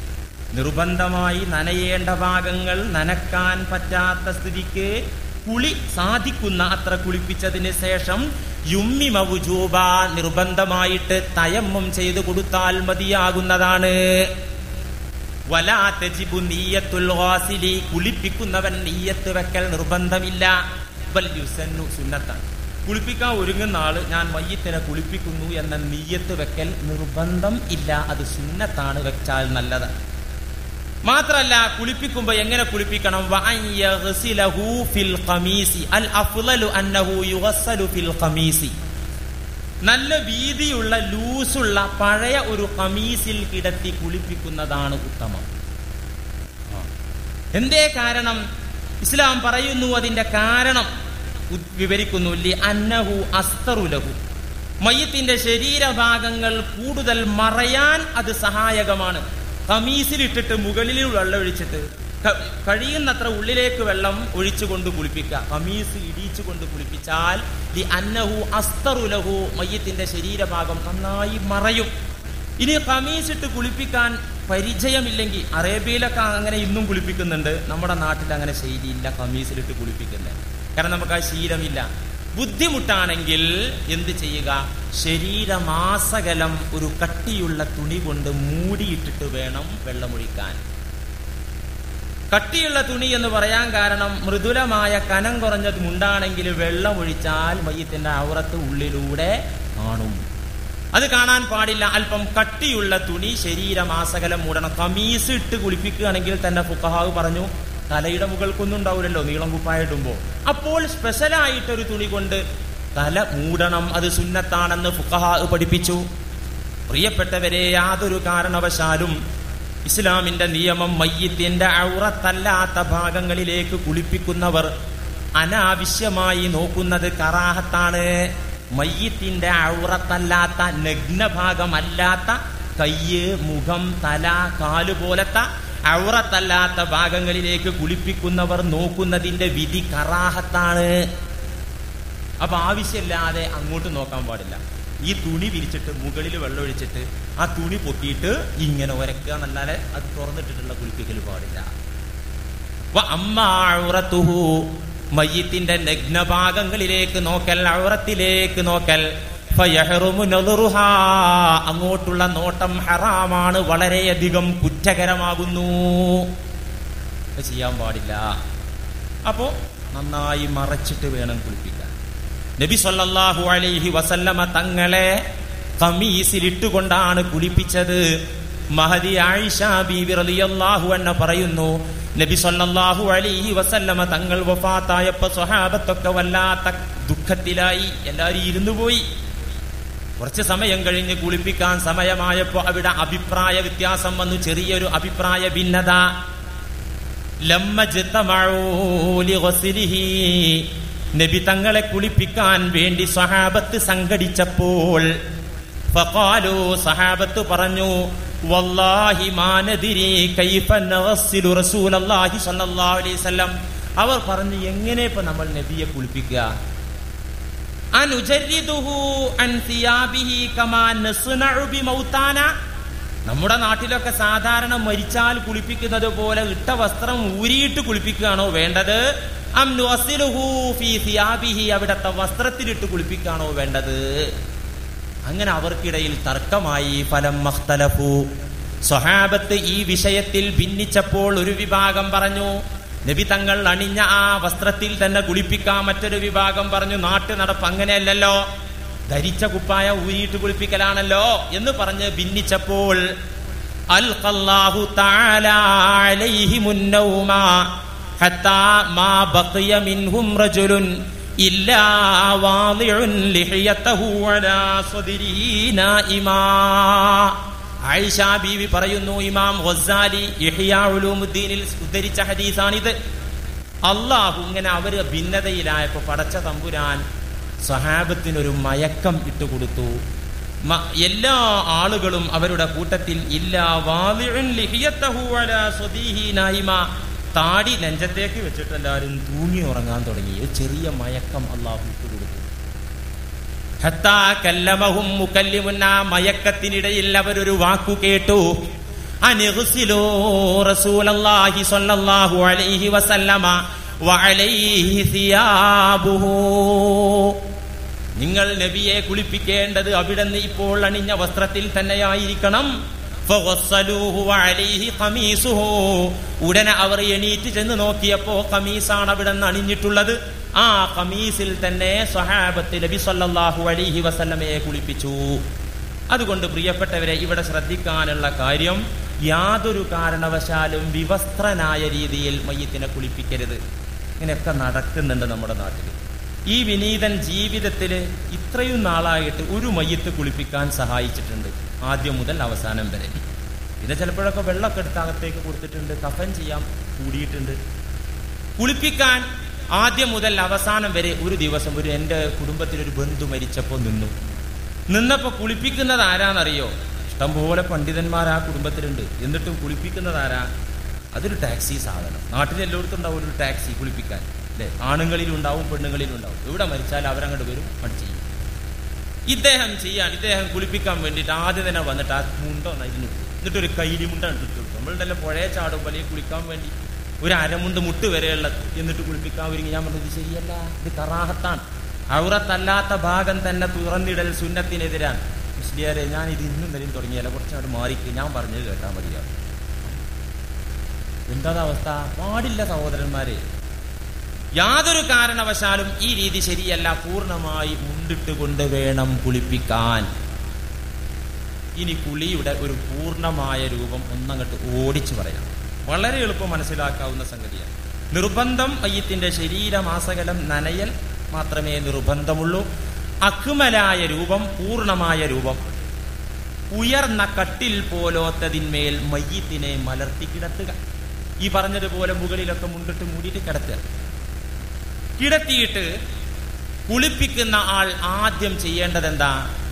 നിർബന്ധമായി നനയേണ്ട ഭാഗങ്ങൾ നനക്കാൻ പറ്റാത്ത സ്ഥിതിക്ക് കുളി സാധിക്കുന്ന അത്ര കുളിപ്പിച്ചതിന് ശേഷം യുമ്മി മവുജൂബ നിർബന്ധമായിട്ട് തയമ്മം ചെയ്തു കൊടുത്താൽ മതിയാകുന്നതാണ് വലാ തജിബു നീയത്തുൽ ഗാസിലി കുളിപ്പിക്കുന്നവൻ നീയത്ത് വെക്കൽ നിർബന്ധമില്ല ബൽ യുസന്നു സുന്നത്താണ് കുളിപ്പിക്കാൻ ഒരുങ്ങുന്ന ആള് ഞാൻ മയ്യത്തിനെ കുളിപ്പിക്കുന്നു എന്ന നീയത്ത് വെക്കൽ നിർബന്ധം ഇല്ല അത് സുന്നത്താണ് വെച്ചാൽ നല്ലത് മാത്രല്ല കുളിപ്പിക്കുമ്പോ എങ്ങനെ കുളിപ്പിക്കണം വഅൻ യഗ്സിലഹു ഫിൽ ഖമീസി അൽ അഫ്ളലു അന്നഹു യുഗസ്സലു ഫിൽ ഖമീസി നല്ല വീതിയുള്ള ലൂസുള്ള പഴയ ഒരു കമീസിൽ കിടത്തി കുളിപ്പിക്കുന്നതാണ് ഉത്തമം ആ. എന്തേ കാരണം ഇസ്ലാം പറയുന്നു അതിന്റെ കാരണം ഉ- വിവരിക്കുന്നു ലി അന്നഹു അസ്തറുലഹു മയ്യത്തിന്റെ ശരീരഭാഗങ്ങൾ കൂടുതൽ മറയാൻ അത് സഹായകമാണ് കമീസിലിട്ടിട്ട് മുകളിൽ വെള്ളം ഒഴിച്ചിട്ട് ക- കഴിയുന്നത്ര ഉള്ളിലേക്ക് വെള്ളം ഒഴിച്ചുകൊണ്ട് കുളിപ്പിക്കുക കമീസ് ഇടിച്ചുകൊണ്ട് കുളിപ്പിച്ചാൽ ലി അന്നഹു അസ്തറുലഹു മയ്യത്തിന്റെ ശരീരഭാഗം നന്നായി മറയും ഇനി കമീസ് ഇട്ട് കുളിപ്പിക്കാൻ പരിചയമില്ലെങ്കിൽ അറേബ്യയിലൊക്കെ അങ്ങനെ ഇന്നും കുളിപ്പിക്കുന്നുണ്ട് നമ്മുടെ നാട്ടിൽ അങ്ങനെ ശൈലിയില്ല കമീസിലിട്ട് കുളിപ്പിക്കുന്നത് കാരണം നമുക്ക് ആ ശീലമില്ല ബുദ്ധിമുട്ടാണെങ്കിൽ എന്ത് ചെയ്യുക ശരീരമാസകലം ഒരു കട്ടിയുള്ള തുണി കൊണ്ട് മൂടിയിട്ടിട്ട് വേണം വെള്ളമൊഴിക്കാൻ കട്ടിയുള്ള തുണി എന്ന് പറയാൻ കാരണം മൃദുലമായ കനം കുറഞ്ഞ മുണ്ടാണെങ്കിൽ വെള്ളം ഒഴിച്ചാൽ മയ്യത്തിന്റെ ഔറത്ത് ഉള്ളിലൂടെ കാണും അത് കാണാൻ പാടില്ല അല്പം കട്ടിയുള്ള തുണി ശരീരമാസകലം മൂടണം കമീസ് ഇട്ട് കുളിപ്പിക്കുകയാണെങ്കിൽ തന്നെ ഫുക്കഹാവ് പറഞ്ഞു തലയുടെ മുകൾക്കൊന്നും ഉണ്ടാവില്ലല്ലോ നീളം കുപ്പായിടുമ്പോ അപ്പോൾ സ്പെഷ്യലായിട്ടൊരു തുണി കൊണ്ട് തല മൂടണം അത് സുന്നത്താണെന്ന് ഫുക്കഹാവ് പഠിപ്പിച്ചു പ്രിയപ്പെട്ടവരെ യാതൊരു കാരണവശാലും ഇസ്ലാമിന്റെ നിയമം മയ്യത്തിന്റെ ഔറത്തല്ലാത്ത ഭാഗങ്ങളിലേക്ക് കുളിപ്പിക്കുന്നവർ അനാവശ്യമായി നോക്കുന്നത് കറാഹത്താണ് മയ്യത്തിന്റെ ഔറത്തല്ലാത്ത നഗ്നഭാഗമല്ലാത്ത കയ്യ് മുഖം തല കാല് പോലത്തെ ഔറത്തല്ലാത്ത ഭാഗങ്ങളിലേക്ക് കുളിപ്പിക്കുന്നവർ നോക്കുന്നതിന്റെ വിധി കറാഹത്താണ് അപ്പൊ ആവശ്യമില്ലാതെ അങ്ങോട്ട് നോക്കാൻ പാടില്ല ഈ തുണി വിരിച്ചിട്ട് മുകളിൽ വെള്ളം ഒഴിച്ചിട്ട് ആ തുണി പൊക്കിയിട്ട് ഇങ്ങനെ ഉരക്കുക എന്നല്ലാതെ അത് തുറന്നിട്ടിട്ടുള്ള കുളിപ്പിക്കൽ പാടില്ല വ അമ്മ ഔറത്തുഹു മയ്യത്തിന്റെ നഗ്നഭാഗങ്ങളിലേക്ക് നോക്കൽ ഔറത്തിലേക്ക് നോക്കൽ ഫയഹ്റുമു നളുറുഹാ. അങ്ങോട്ടുള്ള നോട്ടം ഹറാമാണ് വളരെയധികം കുറ്റകരമാകുന്നു അത് ചെയ്യാൻ പാടില്ല അപ്പോ നന്നായി മറച്ചിട്ട് വേണം കുളിപ്പിക്കാൻ നബി സല്ലല്ലാഹു അലൈഹി വസല്ലമ തങ്ങളെ കമീസിലിട്ടുകൊണ്ടാണ് കുളിപ്പിച്ചത് മഹദി ആയിഷ ബീബി റളിയല്ലാഹു അൻഹ പറയുന്നു നബി സല്ലല്ലാഹു അലൈഹി വസല്ലമ തങ്ങൾ വഫാത്തായപ്പോ സ്വഹാബത്തൊക്കെ വല്ലാത്ത ദുഃഖത്തിലായി എല്ലാവരും ഇരുന്നു പോയി കുറച്ച് സമയം കഴിഞ്ഞ് കുളിപ്പിക്കാൻ സമയമായപ്പോ അവിടെ അഭിപ്രായ വ്യത്യാസം വന്നു ചെറിയൊരു അഭിപ്രായ ഭിന്നത ലമ്മ ജിത്തമഊ ലിഗസ്ലിഹി. നബി തങ്ങളെ കുളിപ്പിക്കാൻ വേണ്ടി സഹാബത്ത് സംഘടിച്ചപ്പോൾ ഫഖാലു സഹാബത്ത് പറഞ്ഞു വല്ലാഹി മാനദിരി കൈഫ നഗസ്സിലു റസൂലല്ലാഹി സ്വല്ലല്ലാഹു അലൈഹി വസല്ലം അവർ പറഞ്ഞു എങ്ങനെ ഇപ്പൊ നമ്മൾ നബിയെ കുളിപ്പിക്കുക അനുജരിദുഹു അൻ സിയാബിഹി കമാ നസ്നഉ ബിമൗതാന നമ്മുടെ നാട്ടിലൊക്കെ സാധാരണ മരിച്ചാൽ കുളിപ്പിക്കുന്നത് പോലെ ഇട്ട വസ്ത്രം ഊരിയിട്ട് കുളിപ്പിക്കുകയാണോ വേണ്ടത് അം നുഅസിലുഹു ഫീ സിയാബിഹി അവിടത്തെ വസ്ത്രത്തിലിട്ട് കുളിപ്പിക്കുകയാണോ വേണ്ടത് അങ്ങനെ അവർക്കിടയിൽ തർക്കമായി ഫലം മഖ്തലഫു സ്വഹാബത്ത് ഈ വിഷയത്തിൽ ഭിന്നിച്ചപ്പോൾ ഒരു വിഭാഗം പറഞ്ഞു നബി തങ്ങൾ അണിഞ്ഞ ആ വസ്ത്രത്തിൽ തന്നെ കുളിപ്പിക്കാം മറ്റൊരു വിഭാഗം പറഞ്ഞു നാട്ടു നടപ്പ് അങ്ങനെയല്ലല്ലോ ധരിച്ച കുപ്പായ ഊരിയിട്ട് കുളിപ്പിക്കലാണല്ലോ എന്ന് പറഞ്ഞ് ഭിന്നിച്ചപ്പോൾ അൽഖല്ലാഹു തആല അലൈഹിമുൻ നൗമ ഹത്താ മാ ബഖിയ മിൻഹും റജുലുൻ ഇല്ലാ വാളിഉൻ ലിഹിയതഹു അലാ സ്വദിരിഹി നായിമാ ആയിഷ ബീവി പറയുന്നു ഇമാം ഗസാലി ഇഹ്യാ ഉലൂമുദ്ദീനിൽ ഉദ്ധരിച്ച ഹദീസാണിത് അള്ളാഹു ഇങ്ങനെ അവര് ഭിന്നതയിലായപ്പോ പടച്ച തമ്പുരാൻ സഹാബത്തിനൊരു മയക്കം ഇട്ടുകൊടുത്തു മ- എല്ലാ ആളുകളും അവരുടെ കൂട്ടത്തിൽ ഇല്ല വാളിഉൻ ലിഹിയതഹു അലാ സ്വദീഹി നായിമ താടി നെഞ്ചത്തേക്ക് വെച്ചിട്ട് എല്ലാവരും തൂങ്ങി ഉറങ്ങാൻ തുടങ്ങി ഒരു ചെറിയ മയക്കം അള്ളാഹു ഇട്ടുകൊടുത്തു ഹത്താ കല്ലമഹും മുക്കല്ലിമുന്ന മയക്കത്തിനിടയിൽ അവരൊരു വാക്കു കേട്ടു അനിഗ്സിലൂ റസൂലല്ലാഹി സ്വല്ലല്ലാഹു അലൈഹി വസല്ലമ വഅലൈഹി സിയാബുഹു നിങ്ങൾ നബിയെ കുളിപ്പിക്കേണ്ടത് അവിടുന്ന് ഇപ്പോൾ അണിഞ്ഞ വസ്ത്രത്തിൽ തന്നെയായിരിക്കണം ഫഗസ്സലൂഹു വഅലൈഹി ഖമീസുഹു. ഉടനെ അവർ എണീറ്റ് ചെന്ന് നോക്കിയപ്പോ ഖമീസാണ് അവിടെ നിന്ന് അണിഞ്ഞിട്ടുള്ളത് ആ ഖമീസിൽ തന്നെ സ്വഹാബത്ത് നബി സല്ലല്ലാഹു അലൈഹി വസല്ലമയെ കുളിപ്പിച്ചു അതുകൊണ്ട് പ്രിയപ്പെട്ടവരെ ഇവിടെ ശ്രദ്ധിക്കാനുള്ള കാര്യം യാതൊരു കാരണവശാലും വിവസ്ത്രനായ രീതിയിൽ മയ്യത്തിനെ കുളിപ്പിക്കരുത് ഇങ്ങനെയൊക്കെ നടക്കുന്നുണ്ട് നമ്മുടെ നാട്ടിൽ ഈ വിനീതൻ ജീവിതത്തിൽ ഇത്രയും നാളായിട്ട് ഒരു മയ്യത്ത് കുളിപ്പിക്കാൻ സഹായിച്ചിട്ടുണ്ട് ആദ്യം മുതൽ അവസാനം വരെ പിന്നെ ചിലപ്പോഴൊക്കെ വെള്ളമൊക്കെ എടുത്ത് അകത്തേക്ക് കൊടുത്തിട്ടുണ്ട് കഫൻ ചെയ്യാൻ കൂടിയിട്ടുണ്ട് കുളിപ്പിക്കാൻ ആദ്യം മുതൽ അവസാനം വരെ ഒരു ദിവസം ഒരു എൻ്റെ കുടുംബത്തിലൊരു ബന്ധു മരിച്ചപ്പോൾ നിന്നു നിന്നപ്പോൾ കുളിപ്പിക്കുന്നത് ആരാന്നറിയോ ഇഷ്ടംപോലെ പണ്ഡിതന്മാർ ആ കുടുംബത്തിലുണ്ട് എന്നിട്ടും കുളിപ്പിക്കുന്നത് ആരാ അതൊരു ടാക്സി സാധനം നാട്ടിൽ എല്ലായിടത്തും ഉണ്ടാവും ഒരു ടാക്സി കുളിപ്പിക്കാൻ അല്ലേ ആണുങ്ങളിലും ഉണ്ടാവും പെണ്ണുങ്ങളിലും ഉണ്ടാവും എവിടെ മരിച്ചാൽ അവരങ്ങോട്ട് വരും അത് ചെയ്യും ഇദ്ദേഹം ചെയ്യാൻ ഇദ്ദേഹം കുളിപ്പിക്കാൻ വേണ്ടിയിട്ട് ആദ്യം തന്നെ വന്നിട്ട് ആ മുണ്ടോ നരിഞ്ഞു എന്നിട്ട് ഒരു കൈലി മുണ്ട എടുത്തു നമ്മളുടെ പുഴയെ ചാടും വലിയ കുളിക്കാൻ വേണ്ടി ഒരു അരമുണ്ട് മുട്ട് വരെയുള്ള എന്നിട്ട് കുളിപ്പിക്കാൻ ഒരുങ്ങി ഞാൻ പറഞ്ഞത് ഇത് ശരിയല്ല ഇത് കറാഹത്താണ് ഔറത്തല്ലാത്ത ഭാഗം തന്നെ തുറന്നിടൽ സുന്നത്തിനെതിരാണ് മുസ്ലിയാരെ ഞാൻ ഇത് ഇന്നും വരെയും തുടങ്ങിയല്ല കുറച്ചങ്ങോട്ട് മാറിക്ക് ഞാൻ പറഞ്ഞത് കേട്ടാൽ മതിയാവും എന്താ അവസ്ഥ പാടില്ല സഹോദരന്മാരെ യാതൊരു കാരണവശാലും ഈ രീതി ശരിയല്ല പൂർണ്ണമായി മുണ്ടിട്ട് കൊണ്ട് വേണം കുളിപ്പിക്കാൻ ഇനി കുളിയുടെ ഒരു പൂർണ്ണമായ രൂപം ഒന്നങ്ങട്ട് ഓടിച്ചു പറയാം വളരെ എളുപ്പം മനസ്സിലാക്കാവുന്ന സംഗതിയാണ് നിർബന്ധം അയ്യത്തിന്റെ ശരീരമാസകലം നനയൽ മാത്രമേ നിർബന്ധമുള്ളൂ അക്മലായ രൂപം പൂർണ്ണമായ രൂപം ഉയർന്ന കട്ടിൽ പോലോത്തതിന്മേൽ മയ്യത്തിനെ മലർത്തി കിടത്തുക ഈ പറഞ്ഞതുപോലെ മുകളിലൊക്കെ മുണ്ടിട്ട് മൂടിയിട്ട് കിടത്തുക കിടത്തിയിട്ട് കുളിപ്പിക്കുന്ന ആൾ ആദ്യം ചെയ്യേണ്ടത് എന്താ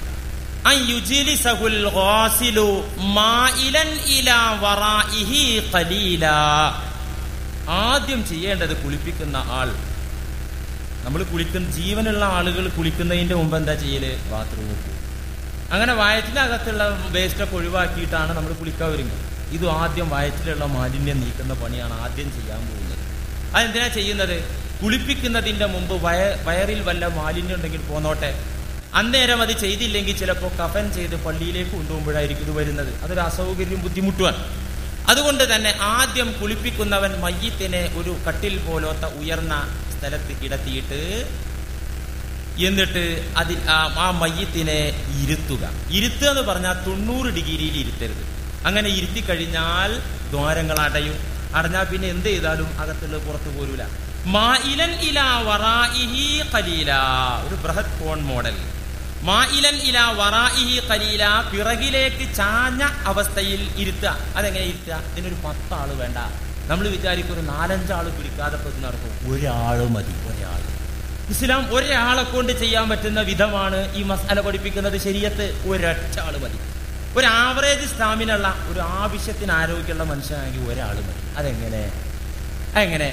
ആദ്യം ചെയ്യേണ്ടത് കുളിപ്പിക്കുന്ന ആൾ നമ്മൾ കുളിക്കുന്ന ജീവനുള്ള ആളുകൾ കുളിക്കുന്നതിന്റെ മുമ്പ് എന്താ ചെയ്യല് ബാത്റൂമിൽ പോകും അങ്ങനെ വയറ്റിനകത്തുള്ള വേസ്റ്റൊക്കെ ഒഴിവാക്കിയിട്ടാണ് നമ്മൾ കുളിക്കാൻ ഒരുങ്ങുക ഇത് ആദ്യം വയറ്റിലുള്ള മാലിന്യം നീക്കുന്ന പണിയാണ് ആദ്യം ചെയ്യാൻ പോകുന്നത് അതെന്തിനാ ചെയ്യുന്നത് കുളിപ്പിക്കുന്നതിന്റെ മുമ്പ് വയ വയറിൽ വല്ല മാലിന്യം ഉണ്ടെങ്കിൽ പോന്നോട്ടെ അന്നേരം അത് ചെയ്തില്ലെങ്കിൽ ചിലപ്പോൾ കഫൻ ചെയ്ത് പള്ളിയിലേക്ക് കൊണ്ടുപോകുമ്പോഴായിരിക്കും ഇത് വരുന്നത് അതൊരു അസൗകര്യം ബുദ്ധിമുട്ടുമാണ് അതുകൊണ്ട് തന്നെ ആദ്യം കുളിപ്പിക്കുന്നവൻ മയ്യത്തിനെ ഒരു കട്ടിൽ പോലോത്ത ഉയർന്ന സ്ഥലത്ത് കിടത്തിയിട്ട് എന്നിട്ട് അതിൽ ആ മയ്യത്തിനെ ഇരുത്തുക ഇരുത്തുക എന്ന് പറഞ്ഞാൽ തൊണ്ണൂറ് ഡിഗ്രിയിൽ ഇരുത്തരുത് അങ്ങനെ ഇരുത്തി കഴിഞ്ഞാൽ ദ്വാരങ്ങൾ അടയും അടഞ്ഞാൽ പിന്നെ എന്ത് ചെയ്താലും അകത്തുള്ള പുറത്തു പോരൂല മായിലൻ ഇല വറായിഹി ഖലീല ഒരു ബൃഹത് കോൺ മോഡൽ മായിലൻ ഇല വറായിഹി ഖലീല പിറകിലേക്ക് ചാഞ്ഞ അവസ്ഥയിൽ ഇരുത്തുക അതെങ്ങനെ ഇരുത്തുക ഇതിനൊരു പത്താള് വേണ്ട നമ്മൾ വിചാരിക്കും ഒരു നാലഞ്ചാള് പിടിക്കാതെ ഇപ്പൊ നടക്കും ഒരാള് മതി ഒരാൾ ഇസ്ലാം ഒരാളെ കൊണ്ട് ചെയ്യാൻ പറ്റുന്ന വിധമാണ് ഈ മസാല പഠിപ്പിക്കുന്നത് ശരിയത്ത് ഒരൊറ്റ ആള് മതി ഒരു ആവറേജ് സ്റ്റാമിനുള്ള ഒരു ആവശ്യത്തിന് ആരോഗ്യമുള്ള മനുഷ്യനാണെങ്കിൽ ഒരാൾ മതി അതെങ്ങനെ എങ്ങനെ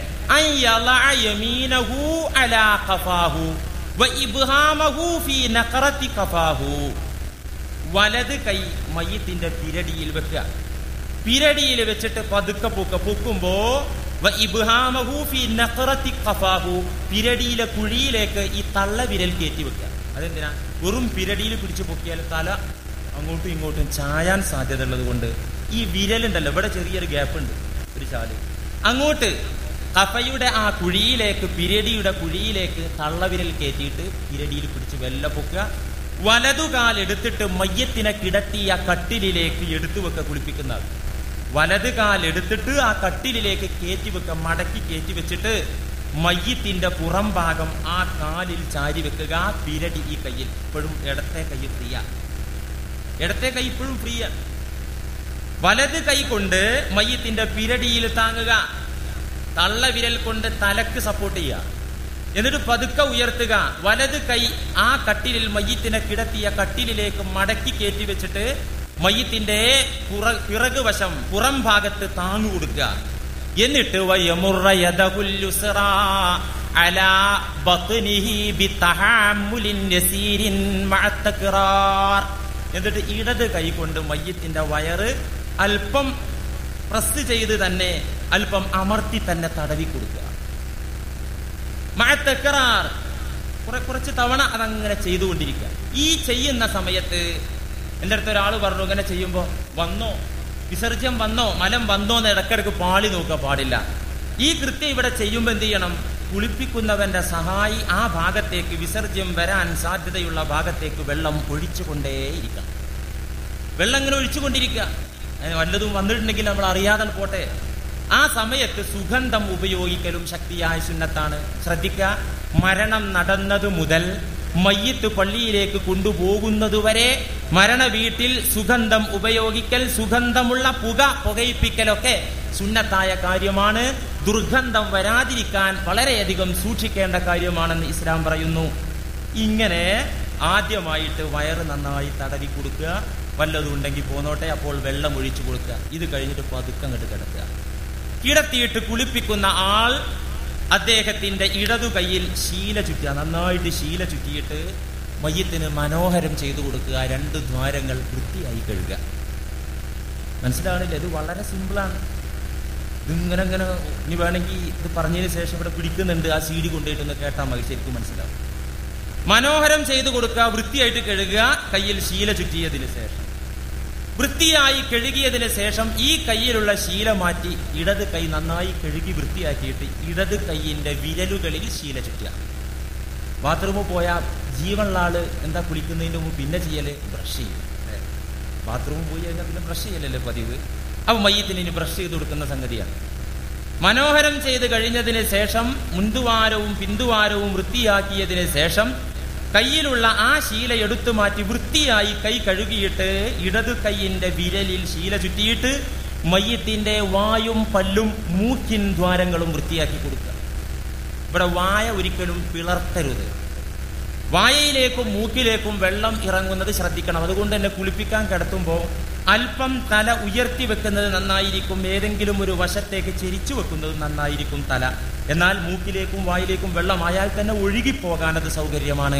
വലത് കൈ മയ്യത്തിന്റെ പിരടിയിൽ വെക്കുക പിരടിയിൽ വെച്ചിട്ട് പതുക്കെ പൂക്ക പൂക്കുമ്പോ പിരടിയിലെ കുഴിയിലേക്ക് ഈ തള്ള വിരൽ കയറ്റി വെക്കുക അതെന്തിനാ വെറും പിരടിയിൽ പിടിച്ചു പൊക്കിയാൽ തല അങ്ങോട്ടും ഇങ്ങോട്ടും ചായാൻ സാധ്യത ഉള്ളത് കൊണ്ട് ഈ വിരലുണ്ടല്ലോ ഇവിടെ ചെറിയൊരു ഗ്യാപ്പ് ഉണ്ട് ഒരു ചാല് അങ്ങോട്ട് കഫയുടെ ആ കുഴിയിലേക്ക് പിരടിയുടെ കുഴിയിലേക്ക് തള്ളവിരൽ കയറ്റിയിട്ട് പിരടിയിൽ പിടിച്ച് വെല്ല പൊക്കുക വലതുകാൽ എടുത്തിട്ട് മയ്യത്തിനെ കിടത്തിയ കട്ടിലിലേക്ക് എടുത്തു വെക്ക കുളിപ്പിക്കുന്ന ആൾ വലത് കാൽ എടുത്തിട്ട് ആ കട്ടിലിലേക്ക് കയറ്റി വെക്ക മടക്കി കയറ്റി വെച്ചിട്ട് മയ്യത്തിന്റെ പുറം ഭാഗം ആ കാലിൽ ചാരി വെക്കുക പിരടി ഈ കയ്യിൽ ഇപ്പോഴും ഇടത്തെ കൈ ഫ്രീയ ഇടത്തെ കൈ ഇപ്പോഴും ഫ്രീയാണ് വലത് കൈ കൊണ്ട് മയ്യത്തിന്റെ പിരടിയിൽ താങ്ങുക തള്ള വിരൽ കൊണ്ട് തലക്ക് സപ്പോർട്ട് ചെയ്യുക എന്നിട്ട് പതുക്കെ ഉയർത്തുക വലത് കൈ ആ കട്ടിലിൽ മയ്യത്തിനെ കിടത്തിയ കട്ടിലിലേക്ക് മടക്കി കയറ്റി വെച്ചിട്ട് മയ്യത്തിന്റെ പുറ പിറകു വശം പുറം ഭാഗത്ത് താങ്ങു കൊടുക്കുക എന്നിട്ട് എന്നിട്ട് ഇടത് കൈ കൊണ്ട് മയ്യത്തിന്റെ വയറ് അല്പം പ്രസ് ചെയ്ത് തന്നെ അല്പം അമർത്തി തന്നെ തടവി കൊടുക്കുക മഴത്തക്കറാർ കുറെ കുറച്ച് തവണ അതങ്ങനെ ചെയ്തുകൊണ്ടിരിക്കുക ഈ ചെയ്യുന്ന സമയത്ത് എൻ്റെ അടുത്ത് ഒരാൾ പറഞ്ഞു ഇങ്ങനെ ചെയ്യുമ്പോൾ വന്നോ വിസർജ്യം വന്നോ മലം വന്നോ എന്ന് ഇടക്കിടക്ക് പാളി നോക്കുക പാടില്ല ഈ കൃത്യം ഇവിടെ ചെയ്യുമ്പോൾ എന്ത് ചെയ്യണം കുളിപ്പിക്കുന്നവന്റെ സഹായി ആ ഭാഗത്തേക്ക് വിസർജ്യം വരാൻ സാധ്യതയുള്ള ഭാഗത്തേക്ക് വെള്ളം ഒഴിച്ചുകൊണ്ടേയിരിക്കണം വെള്ളം ഇങ്ങനെ ഒഴിച്ചുകൊണ്ടിരിക്കുക വല്ലതും വന്നിട്ടുണ്ടെങ്കിൽ നമ്മൾ അറിയാതെ പോട്ടെ ആ സമയത്ത് സുഗന്ധം ഉപയോഗിക്കലും ശക്തിയായ സുന്നത്താണ് ശ്രദ്ധിക്കുക മരണം നടന്നതു മുതൽ മയ്യത്ത് പള്ളിയിലേക്ക് കൊണ്ടുപോകുന്നതുവരെ മരണ വീട്ടിൽ സുഗന്ധം ഉപയോഗിക്കൽ സുഗന്ധമുള്ള പുക പുകയിപ്പിക്കലൊക്കെ സുന്നത്തായ കാര്യമാണ് ദുർഗന്ധം വരാതിരിക്കാൻ വളരെയധികം സൂക്ഷിക്കേണ്ട കാര്യമാണെന്ന് ഇസ്ലാം പറയുന്നു ഇങ്ങനെ ആദ്യമായിട്ട് വയറ് നന്നായി തടവി കൊടുക്കുക വല്ലതും ഉണ്ടെങ്കിൽ പോന്നോട്ടെ അപ്പോൾ വെള്ളം ഒഴിച്ചു കൊടുക്കുക ഇത് കഴിഞ്ഞിട്ട് പതുക്കം കണ്ട് കിടക്കുക കിടത്തിയിട്ട് കുളിപ്പിക്കുന്ന ആൾ അദ്ദേഹത്തിന്റെ ഇടതു കൈയിൽ ശീല ചുറ്റുക നന്നായിട്ട് ശീല ചുറ്റിയിട്ട് മയ്യത്തിന് മനോഹരം ചെയ്തു കൊടുക്കുക രണ്ട് ദ്വാരങ്ങൾ വൃത്തിയായി കഴുകുക മനസ്സിലാവണില്ല ഇത് വളരെ സിമ്പിളാണ് ഇതിങ്ങനെ ഇങ്ങനെ ഇനി വേണമെങ്കിൽ ഇത് പറഞ്ഞതിന് ശേഷം ഇവിടെ പിടിക്കുന്നുണ്ട് ആ സീഡി കൊണ്ടുപോയിട്ടൊന്ന് കേട്ടാൽ മതി ശരിക്കും മനസ്സിലാവും മനോഹരം ചെയ്തു കൊടുക്കുക വൃത്തിയായിട്ട് കഴുകുക കയ്യിൽ ശീല ചുറ്റിയതിന് ശേഷം വൃത്തിയായി കഴുകിയതിന് ശേഷം ഈ കയ്യിലുള്ള ശീല മാറ്റി ഇടത് കൈ നന്നായി കഴുകി വൃത്തിയാക്കിയിട്ട് ഇടത് കൈയിന്റെ വിരലുകളിൽ ശീല ചുറ്റുക ബാത്റൂമിൽ പോയാൽ ജീവനുള്ള ആള് എന്താ കുളിക്കുന്നതിന് മുമ്പ് പിന്നെ ചെയ്യല് ബ്രഷ് ചെയ്യും അല്ലേ? ബാത്റൂമിൽ പോയി കഴിഞ്ഞാൽ പിന്നെ ബ്രഷ് ചെയ്യലല്ലേ പതിവ് അപ്പൊ മയ്യത്തിന് ഇനി ബ്രഷ് ചെയ്ത് കൊടുക്കുന്ന സംഗതിയാണ് മനോഹരം ചെയ്ത് കഴിഞ്ഞതിന് ശേഷം മുന്തുവാരവും പിന്തുവാരവും വൃത്തിയാക്കിയതിന് ശേഷം കയ്യിലുള്ള ആ ശീല എടുത്തു മാറ്റി വൃത്തിയായി കൈ കഴുകിയിട്ട് ഇടതു കൈയിന്റെ വിരലിൽ ശീല ചുറ്റിയിട്ട് മയ്യത്തിന്റെ വായും പല്ലും മൂക്കിൻ ദ്വാരങ്ങളും വൃത്തിയാക്കി കൊടുക്കുക ഇവിടെ വായ ഒരിക്കലും പിളർത്തരുത് വായയിലേക്കും മൂക്കിലേക്കും വെള്ളം ഇറങ്ങുന്നത് ശ്രദ്ധിക്കണം അതുകൊണ്ട് തന്നെ കുളിപ്പിക്കാൻ കിടത്തുമ്പോൾ അല്പം തല ഉയർത്തി വെക്കുന്നത് നന്നായിരിക്കും ഏതെങ്കിലും ഒരു വശത്തേക്ക് ചെരിച്ചു വെക്കുന്നത് നന്നായിരിക്കും തല എന്നാൽ മൂക്കിലേക്കും വായിലേക്കും വെള്ളം ആയാൽ തന്നെ ഒഴുകിപ്പോകാൻ അത് സൗകര്യമാണ്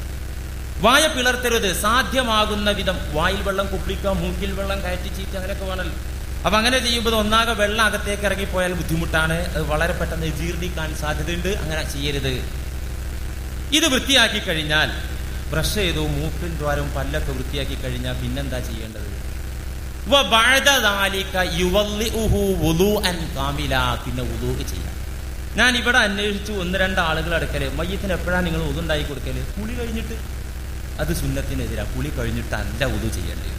വായ പിളർത്തരുത് സാധ്യമാകുന്ന വിധം വായിൽ വെള്ളം കുപ്പിക്കുക മൂക്കിൽ വെള്ളം കയറ്റി ചീറ്റ് അങ്ങനെയൊക്കെ വേണമല്ലോ അപ്പൊ അങ്ങനെ ചെയ്യുമ്പോൾ ഒന്നാകെ വെള്ളം അകത്തേക്ക് ഇറങ്ങിപ്പോയാൽ ബുദ്ധിമുട്ടാണ് അത് വളരെ പെട്ടെന്ന് ജീർണിക്കാൻ സാധ്യതയുണ്ട് അങ്ങനെ ചെയ്യരുത് ഇത് വൃത്തിയാക്കി കഴിഞ്ഞാൽ ബ്രഷ് ചെയ്തു മൂക്കിൻ ദ്വാരവും പല്ലൊക്കെ വൃത്തിയാക്കി കഴിഞ്ഞാൽ പിന്നെന്താ ചെയ്യേണ്ടത് വബഅദ ദാലിക യുവല്ലിഉഹു വുളൂഅൻ കാമില പിന്നെ വുളൂ ചെയ്യാം ഞാൻ ഇവിടെ അന്വേഷിച്ചു ഒന്ന് രണ്ട് ആളുകൾ അടുക്കല് മയ്യത്തിന് എപ്പോഴാണ് നിങ്ങൾ ഉതുണ്ടായി കൊടുക്കല് കുളി കഴിഞ്ഞിട്ട് അത് സുന്നത്തിനെതിരാ കുളി കഴിഞ്ഞിട്ടല്ല ഉതു ചെയ്യേണ്ടത്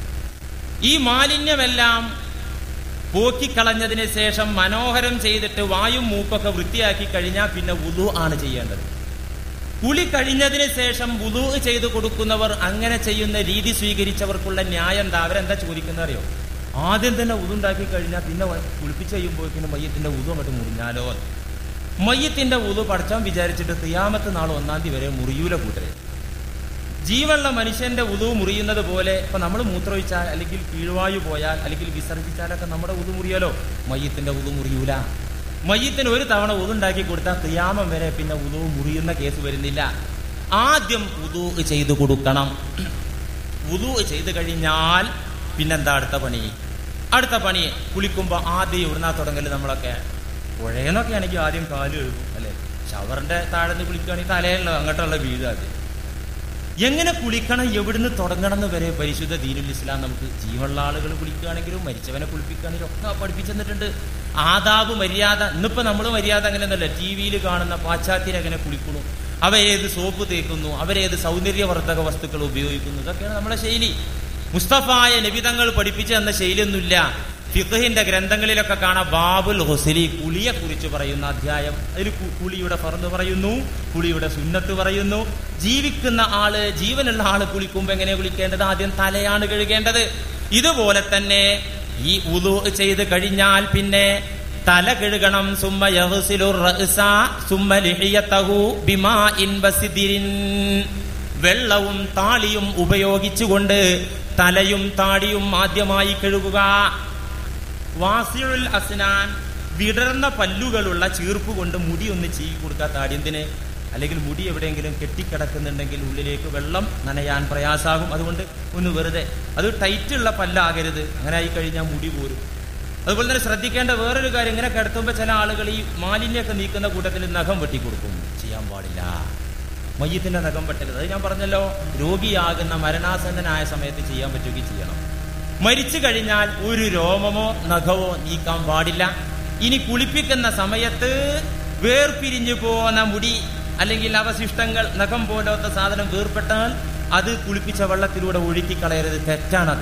ഈ മാലിന്യമെല്ലാം പോക്കിക്കളഞ്ഞതിന് ശേഷം മനോഹരം ചെയ്തിട്ട് വായും മൂക്കൊക്കെ വൃത്തിയാക്കി കഴിഞ്ഞാൽ പിന്നെ ഉതു ആണ് ചെയ്യേണ്ടത് കുളി കഴിഞ്ഞതിന് ശേഷം വുളു ചെയ്തു കൊടുക്കുന്നവർ അങ്ങനെ ചെയ്യുന്ന രീതി സ്വീകരിച്ചവർക്കുള്ള ന്യായം എന്താ അവരെന്താ ചോദിക്കുന്നത് അറിയോ ആദ്യം തന്നെ ഉതുണ്ടാക്കി കഴിഞ്ഞാൽ പിന്നെ വ- കുളിപ്പിച്ച് കഴിയുമ്പോഴേക്കും മയ്യത്തിന്റെ ഉതു അങ്ങോട്ട് മുറിഞ്ഞാലോ മയ്യത്തിന്റെ ഉതു പഠിച്ചാൻ വിചാരിച്ചിട്ട് തിയാമത്ത് നാൾ ഒന്നാം തീയതി വരെ മുറിയൂല കൂട്ടരെ ജീവനുള്ള മനുഷ്യന്റെ ഉതു മുറിയുന്നത് പോലെ ഇപ്പൊ നമ്മൾ മൂത്രമൊഴിച്ചാൽ അല്ലെങ്കിൽ കീഴ്വായു പോയാൽ അല്ലെങ്കിൽ വിസർജിച്ചാലൊക്കെ നമ്മുടെ ഉതു മുറിയലോ മയ്യത്തിന്റെ ഉതു മുറിയൂല മയ്യത്തിന് ഒരു തവണ ഉതുണ്ടാക്കി കൊടുത്താൽ തിയാമം വരെ പിന്നെ ഉതു മുറിയുന്ന കേസ് വരുന്നില്ല ആദ്യം ഉതു ചെയ്തു കൊടുക്കണം ഉതു ചെയ്തു കഴിഞ്ഞാൽ പിന്നെന്താ അടുത്ത പണി അടുത്ത പണി കുളിക്കുമ്പോൾ ആദ്യം ഇവിടുന്നാ തുടങ്ങല് നമ്മളൊക്കെ പുഴയെന്നൊക്കെ ആണെങ്കിൽ ആദ്യം കാല് കഴുകും അല്ലെ ഷവറിന്റെ താഴെ നിന്ന് കുളിക്കുകയാണെങ്കിൽ തലയിലുള്ള അങ്ങോട്ടുള്ള വീട് ആദ്യം എങ്ങനെ കുളിക്കണം എവിടുന്ന് തുടങ്ങണം എന്ന് വരെ പരിശുദ്ധ ദീനുൽ ഇസ്ലാം നമുക്ക് ജീവനുള്ള ആളുകൾ കുളിക്കുകയാണെങ്കിലും മരിച്ചവനെ കുളിപ്പിക്കുകയാണെങ്കിലും ഒക്കെ പഠിപ്പിച്ചു തന്നിട്ടുണ്ട് ആദാബ് മര്യാദ ഇന്നിപ്പോ നമ്മൾ മര്യാദ അങ്ങനെയൊന്നുമല്ല ടി വിയിൽ കാണുന്ന പാശ്ചാത്യർ എങ്ങനെ കുളിക്കുന്നു അവരേത് സോപ്പ് തേക്കുന്നു അവരേത് സൗന്ദര്യവർദ്ധക വസ്തുക്കൾ ഉപയോഗിക്കുന്നു ഇതൊക്കെയാണ് നമ്മുടെ ശൈലി മുസ്തഫായ നബിതങ്ങൾ പഠിപ്പിച്ചു തന്ന ശൈലിയൊന്നുമില്ല ഫിഖഹിന്റെ ഗ്രന്ഥങ്ങളിലൊക്കെ കാണാം ബാബുൽ ഹുസലി കുളിയെ കുറിച്ച് പറയുന്ന അധ്യായം അതിൽ കു- കുളിയുടെ ഫർന്ന് പറയുന്നു കുളിയുടെ സുന്നത്ത് പറയുന്നു ജീവിക്കുന്ന ആള് ജീവനുള്ള ആള് കുളിക്കുമ്പോ എങ്ങനെ കുളിക്കേണ്ടത് ആദ്യം തലയാണ് കഴുകേണ്ടത് ഇതുപോലെ തന്നെ ഈ ഉദു ചെയ്ത് കഴിഞ്ഞാൽ പിന്നെ തല കഴുകണം സുമ്മ യഹ്സിലു റഅ്സ സുമ്മ ലിഹിയതഹു ബിമാഇൻ വസിദിരിൻ വെള്ളവും താളിയും ഉപയോഗിച്ചുകൊണ്ട് തലയും താടിയും ആദ്യമായി കഴുകുക വാസിയുൽ അസ്നാൻ വിടർന്ന പല്ലുകളുള്ള ചീർപ്പ് കൊണ്ട് മുടി ഒന്ന് ചീകി കൊടുക്കുക താടി എന്തിന് അല്ലെങ്കിൽ മുടി എവിടെയെങ്കിലും കെട്ടിക്കിടക്കുന്നുണ്ടെങ്കിൽ ഉള്ളിലേക്ക് വെള്ളം നനയാൻ പ്രയാസാകും അതുകൊണ്ട് ഒന്ന് വെറുതെ അത് ടൈറ്റുള്ള പല്ലാകരുത് അങ്ങനെ ആയി കഴിഞ്ഞാൽ മുടി പോരും അതുപോലെ തന്നെ ശ്രദ്ധിക്കേണ്ട വേറൊരു കാര്യം ഇങ്ങനെ കിടത്തുമ്പോൾ ചില ആളുകൾ ഈ മാലിന്യമൊക്കെ നീക്കുന്ന കൂട്ടത്തിൽ നഖം വെട്ടി കൊടുക്കും ചെയ്യാൻ പാടില്ല മയ്യത്തിന്റെ നഖം വെട്ടരുത് അത് ഞാൻ പറഞ്ഞല്ലോ രോഗിയാകുന്ന മരണാസന്നനായ സമയത്ത് ചെയ്യാൻ പറ്റുമെങ്കിൽ ചെയ്യണം മരിച്ചു കഴിഞ്ഞാൽ ഒരു രോമമോ നഖമോ നീക്കാൻ പാടില്ല ഇനി കുളിപ്പിക്കുന്ന സമയത്ത് വേർപിരിഞ്ഞു പോന്ന മുടി അല്ലെങ്കിൽ അവശിഷ്ടങ്ങൾ നഖം പോലത്തെ സാധനം വേർപെട്ടാൽ അത് കുളിപ്പിച്ച വെള്ളത്തിലൂടെ ഒഴുക്കി കളയരുത് തെറ്റാണത്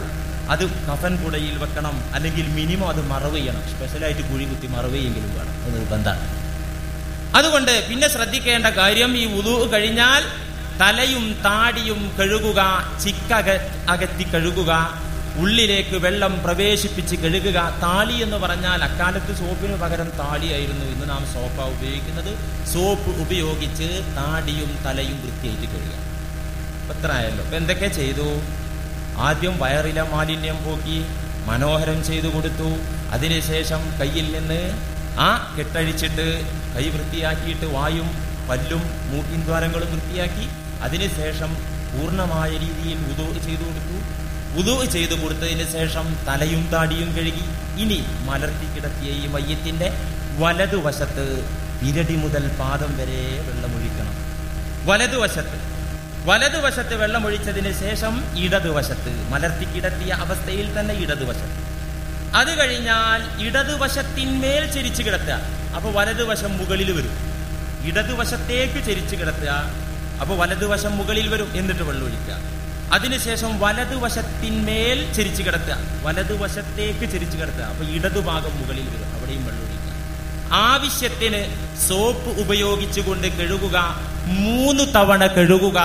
അത് കഫൻ കുടയിൽ വെക്കണം അല്ലെങ്കിൽ മിനിമം അത് മറവ് ചെയ്യണം സ്പെഷ്യലായിട്ട് കുഴി കുത്തി മറവ് ചെയ്യെങ്കിലും വേണം അത് നിർബന്ധമാണ് അതുകൊണ്ട് പിന്നെ ശ്രദ്ധിക്കേണ്ട കാര്യം ഈ ഉദു കഴിഞ്ഞാൽ തലയും താടിയും കഴുകുക ചിക്കക അകത്തി കഴുകുക ഉള്ളിലേക്ക് വെള്ളം പ്രവേശിപ്പിച്ച് കഴുകുക താളി എന്ന് പറഞ്ഞാൽ അക്കാലത്ത് സോപ്പിന് പകരം താളിയായിരുന്നു ഇന്ന് നാം സോപ്പാ ഉപയോഗിക്കുന്നത് സോപ്പ് ഉപയോഗിച്ച് താടിയും തലയും വൃത്തിയായിട്ട് കഴുകുക അപ്പൊ ഇത്ര ആയല്ലോ അപ്പൊ എന്തൊക്കെ ചെയ്തു ആദ്യം വയറിലെ മാലിന്യം പോക്കി മനോഹരം ചെയ്തു കൊടുത്തു അതിനുശേഷം കയ്യിൽ നിന്ന് ആ കെട്ടഴിച്ചിട്ട് കൈ വൃത്തിയാക്കിയിട്ട് വായും പല്ലും മൂക്കിൻ ദ്വാരങ്ങളും വൃത്തിയാക്കി അതിനുശേഷം പൂർണ്ണമായ രീതിയിൽ ഉദു ചെയ്തു കൊടുത്തു ഉദു ചെയ്തു കൊടുത്തതിന് ശേഷം തലയും താടിയും കഴുകി ഇനി മലർത്തി കിടത്തിയ ഈ മയ്യത്തിന്റെ വലതുവശത്ത് ഇരടി മുതൽ പാദം വരെ വെള്ളമൊഴിക്കണം വലതുവശത്ത് വലതുവശത്ത് വെള്ളമൊഴിച്ചതിന് ശേഷം ഇടതുവശത്ത് മലർത്തി കിടത്തിയ അവസ്ഥയിൽ തന്നെ ഇടതുവശത്ത് അത് കഴിഞ്ഞാൽ ഇടതുവശത്തിന്മേൽ ചെരിച്ചു കിടത്തുക അപ്പൊ വലതുവശം മുകളിൽ വരും ഇടതുവശത്തേക്ക് ചെരിച്ചു കിടത്തുക അപ്പൊ വലതുവശം മുകളിൽ വരും എന്നിട്ട് വെള്ളം ഒഴിക്കുക അതിനുശേഷം വലതുവശത്തിന്മേൽ ചെരിച്ചു കിടത്തുക വലതുവശത്തേക്ക് ചെരിച്ചു കിടത്തുക അപ്പൊ ഇടതുഭാഗം മുകളിൽ വരും അവിടെയും വെള്ളം ഒഴിക്കുക ആവശ്യത്തിന് സോപ്പ് ഉപയോഗിച്ചുകൊണ്ട് കഴുകുക മൂന്ന് തവണ കഴുകുക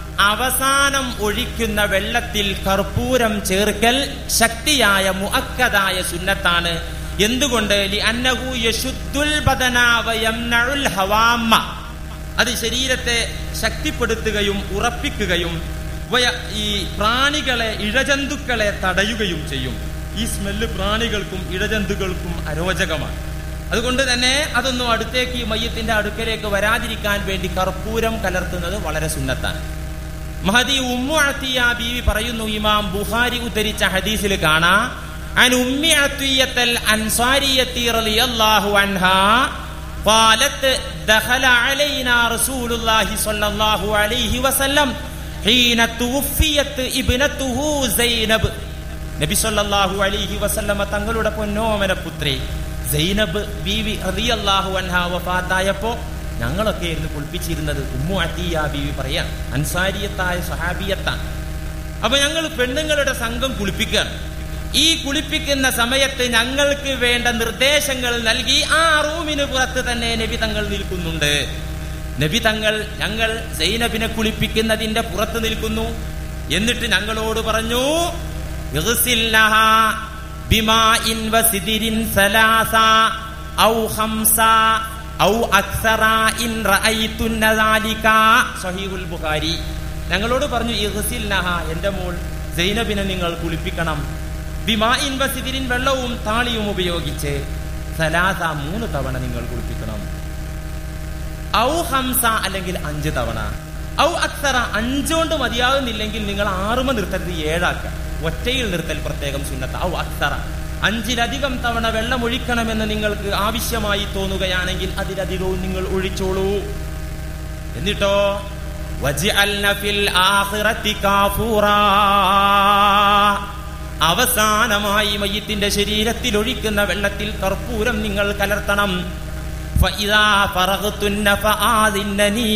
അവസാനം ഒഴിക്കുന്ന വെള്ളത്തിൽ കർപ്പൂരം ചേർക്കൽ ശക്തിയായ മുഅക്കദായ സുന്നത്താണ് എന്തുകൊണ്ട് ലി അന്നഹു യശുദ്ദുൽ ബദന വയംനഉൽ ഹവാമ്മ അത് ശരീരത്തെ ശക്തിപ്പെടുത്തുകയും ഉറപ്പിക്കുകയും വയ ഈ പ്രാണികളെ ഇഴജന്തുക്കളെ തടയുകയും ചെയ്യും ഈ സ്മെല്ല് പ്രാണികൾക്കും ഇഴജന്തുക്കൾക്കും അരോചകമാണ് അതുകൊണ്ട് തന്നെ അതൊന്നും അടുത്തേക്ക് ഈ മയ്യത്തിന്റെ അടുക്കലേക്ക് വരാതിരിക്കാൻ വേണ്ടി കർപ്പൂരം കലർത്തുന്നത് വളരെ സുന്നത്താണ് മഹദി ഉമ്മു അത്തിയ ബീവി പറയുന്നു ഇമാം ബുഖാരി ഉദ്ധരിച്ച ഹദീസിൽ കാണാം عن أم عطية الأنصارية رضي الله عنها قالت دخل علينا رسول الله صلى الله عليه وسلم حين توفيت ابنته زينب നബി സല്ലല്ലാഹു അലൈഹി വസല്ലമ തങ്ങളുടെ പൊന്നോമന പുത്രി സൈനബ് ബീവി റളിയല്ലാഹു അൻഹ വഫാത്തായപ്പോ ഞങ്ങളൊക്കെ ആയിരുന്നു കുളിപ്പിച്ചിരുന്നത് ഉമ്മു അത്തിയ ബീവി പറയാൻ അൻസാരിയത്തായ സഹാബിയത്താണ് അപ്പൊ ഞങ്ങൾ പെണ്ണുങ്ങളുടെ സംഘം കുളിപ്പിക്കുകയാണ് ഈ കുളിപ്പിക്കുന്ന സമയത്ത് ഞങ്ങൾക്ക് വേണ്ട നിർദ്ദേശങ്ങൾ നൽകി ആ റൂമിന് പുറത്ത് തന്നെ നബി തങ്ങൾ നിൽക്കുന്നുണ്ട് നബി തങ്ങൾ ഞങ്ങൾ സൈനബിനെ കുളിപ്പിക്കുന്നതിന്റെ പുറത്ത് നിൽക്കുന്നു എന്നിട്ട് ഞങ്ങളോട് പറഞ്ഞു "ഇഗ്സിൽനഹാ ബിമാഇൻ വസിദിരിൻ സലാസ ഔ ഖംസ ഔ അക്സറ ഇൻ റഅയ്തുന്ന ദാലിക സഹീഹുൽ ബുഖാരി ഞങ്ങളോട് പറഞ്ഞു ഇഗ്സിൽനഹ എന്റെ മോൾ സൈനബിനെ നിങ്ങൾ കുളിപ്പിക്കണം ബിമാഇൻ വസിദിരിൻ വെള്ളവും താളിയും ഉപയോഗിച്ച് സലാസ മൂന്ന് തവണ നിങ്ങൾ കുളിപ്പിക്കണം ഔ ഹംസ അല്ലെങ്കിൽ അഞ്ച് തവണ ഔ അക്സറ അഞ്ചുകൊണ്ട് മതിയാകുന്നില്ലെങ്കിൽ നിങ്ങൾ ആറുമ നിർത്തരുത് ഏഴാക്കുക ഒറ്റയിൽ നിർത്തൽ പ്രത്യേകം സുന്നത്ത ഔ അക്സറ അഞ്ചിലധികം തവണ വെള്ളം ഒഴിക്കണമെന്ന് നിങ്ങൾക്ക് ആവശ്യമായി തോന്നുകയാണെങ്കിൽ അതിലധികവും നിങ്ങൾ ഒഴിച്ചോളൂ എന്നിട്ടോ വജ്അൽന ഫിൽ ആഖിറതി കാഫൂറാ അവസാനമായി മയ്യത്തിന്റെ ശരീരത്തിൽ ഒഴിക്കുന്ന വെള്ളത്തിൽ കർപ്പൂരം നിങ്ങൾ കലർത്തണം ഫഇദാ ഫറഗ്തുന്ന ഫആദിന്നനീ.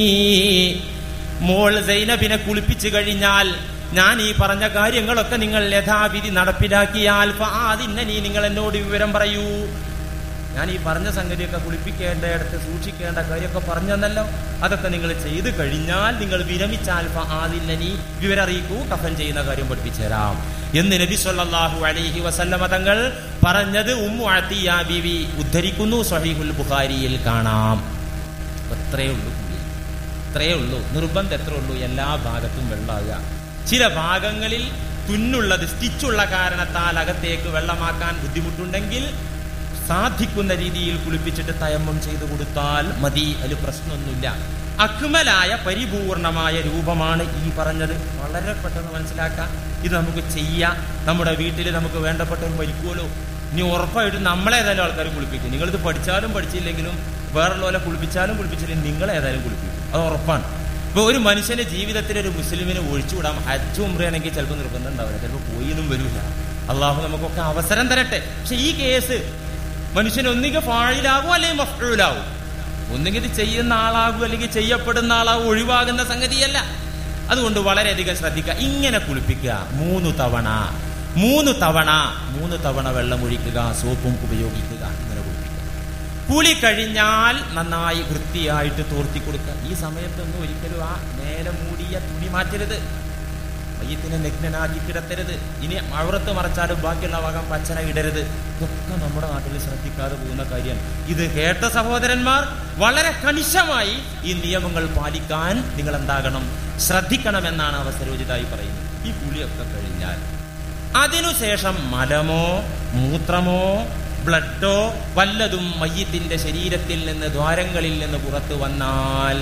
മോൾ സൈനബിനെ കുളിപ്പിച്ചു കഴിഞ്ഞാൽ ഞാൻ ഈ പറഞ്ഞ കാര്യങ്ങളൊക്കെ നിങ്ങൾ യഥാവിധി നടപ്പിലാക്കിയാൽ ഫആദിന്നനീ നിങ്ങൾ എന്നോട് വിവരം പറയൂ ഞാൻ ഈ പറഞ്ഞ സംഗതിയൊക്കെ കുളിപ്പിക്കേണ്ടയിടത്ത് സൂക്ഷിക്കേണ്ട കാര്യമൊക്കെ പറഞ്ഞെന്നല്ലോ അതൊക്കെ നിങ്ങൾ ചെയ്തു കഴിഞ്ഞാൽ നിങ്ങൾ വിരമിച്ചാൽ ഫആദിന്നനി വിവരറിയിക്കൂ കഫൻ ചെയ്യുന്ന കാര്യം പഠിപ്പിച്ചു തരാം എന്ന് നബി സല്ലല്ലാഹു അലൈഹി വസല്ലമ തങ്ങൾ പറഞ്ഞത് ഉമ്മു അത്തിയ ബിവി ഉദ്ധരിക്കുന്നു സഹീഹുൽ ബുഖാരിയിൽ കാണാം അപ്പൊ ഇത്രയേ ഉള്ളൂ കുളി. ഇത്രയേ ഉള്ളൂ നിർബന്ധം എത്ര ഉള്ളൂ എല്ലാ ഭാഗത്തും വെള്ളമാകുക ചില ഭാഗങ്ങളിൽ തുന്നുള്ളത് സ്റ്റിച്ചുള്ള കാരണത്താൽ അകത്തേക്ക് വെള്ളമാക്കാൻ ബുദ്ധിമുട്ടുണ്ടെങ്കിൽ സാധിക്കുന്ന രീതിയിൽ കുളിപ്പിച്ചിട്ട് തയമ്മം ചെയ്തു കൊടുത്താൽ മതി അതിൽ പ്രശ്നമൊന്നുമില്ല അക്മലായ പരിപൂർണമായ രൂപമാണ് ഈ പറഞ്ഞത് വളരെ പെട്ടെന്ന് മനസ്സിലാക്കാം ഇത് നമുക്ക് ചെയ്യാം നമ്മുടെ വീട്ടിൽ നമുക്ക് വേണ്ടപ്പെട്ടവർ മരിക്കുമല്ലോ ഇനി ഉറപ്പായിട്ടും നമ്മളേതായാലും ആൾക്കാർ കുളിപ്പിക്കും നിങ്ങളിത് പഠിച്ചാലും പഠിച്ചില്ലെങ്കിലും വേറുള്ളവരെ കുളിപ്പിച്ചാലും കുളിപ്പിച്ചില്ലെങ്കിൽ നിങ്ങളേതായാലും കുളിപ്പിക്കും അത് ഉറപ്പാണ് ഇപ്പൊ ഒരു മനുഷ്യന്റെ ജീവിതത്തിൽ ഒരു മുസ്ലിമിനെ ഒഴിച്ചുവിടാം ഹജ്ജ് ഉംറയാണെങ്കിൽ ചിലപ്പോൾ നിർബന്ധം ഉണ്ടാവില്ല ചിലപ്പോൾ പോയിന്നും വരില്ല അള്ളാഹു നമുക്കൊക്കെ അവസരം തരട്ടെ പക്ഷെ ഈ കേസ് മനുഷ്യൻ ഒന്നുകിൽ ഫാഴിലാകും അല്ലെങ്കിൽ മഫ്ഴൂലാവും ഒന്നുകിൽ ഇത് ചെയ്യുന്ന ആളാകും അല്ലെങ്കിൽ ചെയ്യപ്പെടുന്ന ആളാകും ഒഴിവാകുന്ന സംഗതിയല്ല അതുകൊണ്ട് വളരെയധികം ശ്രദ്ധിക്കുക ഇങ്ങനെ കുളിപ്പിക്കുക മൂന്ന് തവണ മൂന്ന് തവണ മൂന്ന് തവണ വെള്ളം ഒഴിക്കുക സോപ്പും ഉപയോഗിക്കുക ഇങ്ങനെ കുളിപ്പിക്കുക കുളി കഴിഞ്ഞാൽ നന്നായി വൃത്തിയായിട്ട് തോർത്തി കൊടുക്കുക ഈ സമയത്തൊന്നും ഒരിക്കലും ആ നേരെ മൂടിയ തുണി മാറ്റരുത് മയ്യത്തിനെ നഗ്നനാക്കി കിടത്തരുത് ഇനി അവിറത്ത് മറച്ചാലും ബാക്കിയുള്ള ഭാഗം പച്ചന ഇടരുത് ഇതൊക്കെ നമ്മുടെ നാട്ടിൽ ശ്രദ്ധിക്കാതെ പോകുന്ന കാര്യമാണ് ഇത് കേട്ട സഹോദരന്മാർ വളരെ കണിശമായി ഈ നിയമങ്ങൾ പാലിക്കാൻ നിങ്ങൾ എന്താകണം ശ്രദ്ധിക്കണമെന്നാണ് അവസരോചിതായി പറയുന്നത് ഈ കുളിയൊക്കെ കഴിഞ്ഞാൽ അതിനുശേഷം മലമോ മൂത്രമോ ബ്ലഡോ വല്ലതും മയ്യത്തിന്റെ ശരീരത്തിൽ നിന്ന് ദ്വാരങ്ങളിൽ നിന്ന് പുറത്തു വന്നാൽ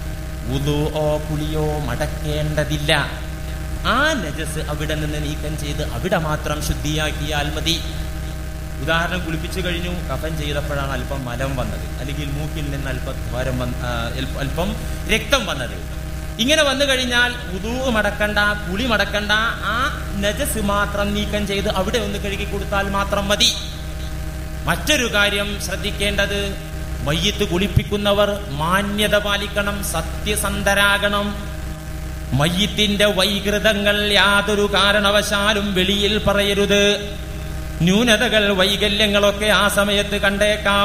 ഉദുവോ കുളിയോ മടക്കേണ്ടതില്ല ആ നജസ് അവിടെ നിന്ന് നീക്കം ചെയ്ത് അവിടെ മാത്രം ശുദ്ധിയാക്കിയാൽ മതി ഉദാഹരണം കുളിപ്പിച്ചു കഴിഞ്ഞു കഫൻ ചെയ്തപ്പോഴാണ് അല്പം മലം വന്നത് അല്ലെങ്കിൽ മൂക്കിൽ നിന്ന് അല്പം ദ്വാരം വന്ന് ആ, അല്പ- അല്പം രക്തം വന്നത് ഇങ്ങനെ വന്നു കഴിഞ്ഞാൽ ഉദൂ മടക്കണ്ട കുളി മടക്കണ്ട ആ നജസ് മാത്രം നീക്കം ചെയ്ത് അവിടെ ഒന്ന് കഴുകി കൊടുത്താൽ മാത്രം മതി മറ്റൊരു കാര്യം ശ്രദ്ധിക്കേണ്ടത് മയ്യത്ത് കുളിപ്പിക്കുന്നവർ മാന്യത പാലിക്കണം സത്യസന്ധരാകണം മയ്യത്തിന്റെ വൈകൃതങ്ങൾ യാതൊരു കാരണവശാലും വെളിയിൽ പറയരുത് ന്യൂനതകൾ വൈകല്യങ്ങളൊക്കെ ആ സമയത്ത് കണ്ടേക്കാം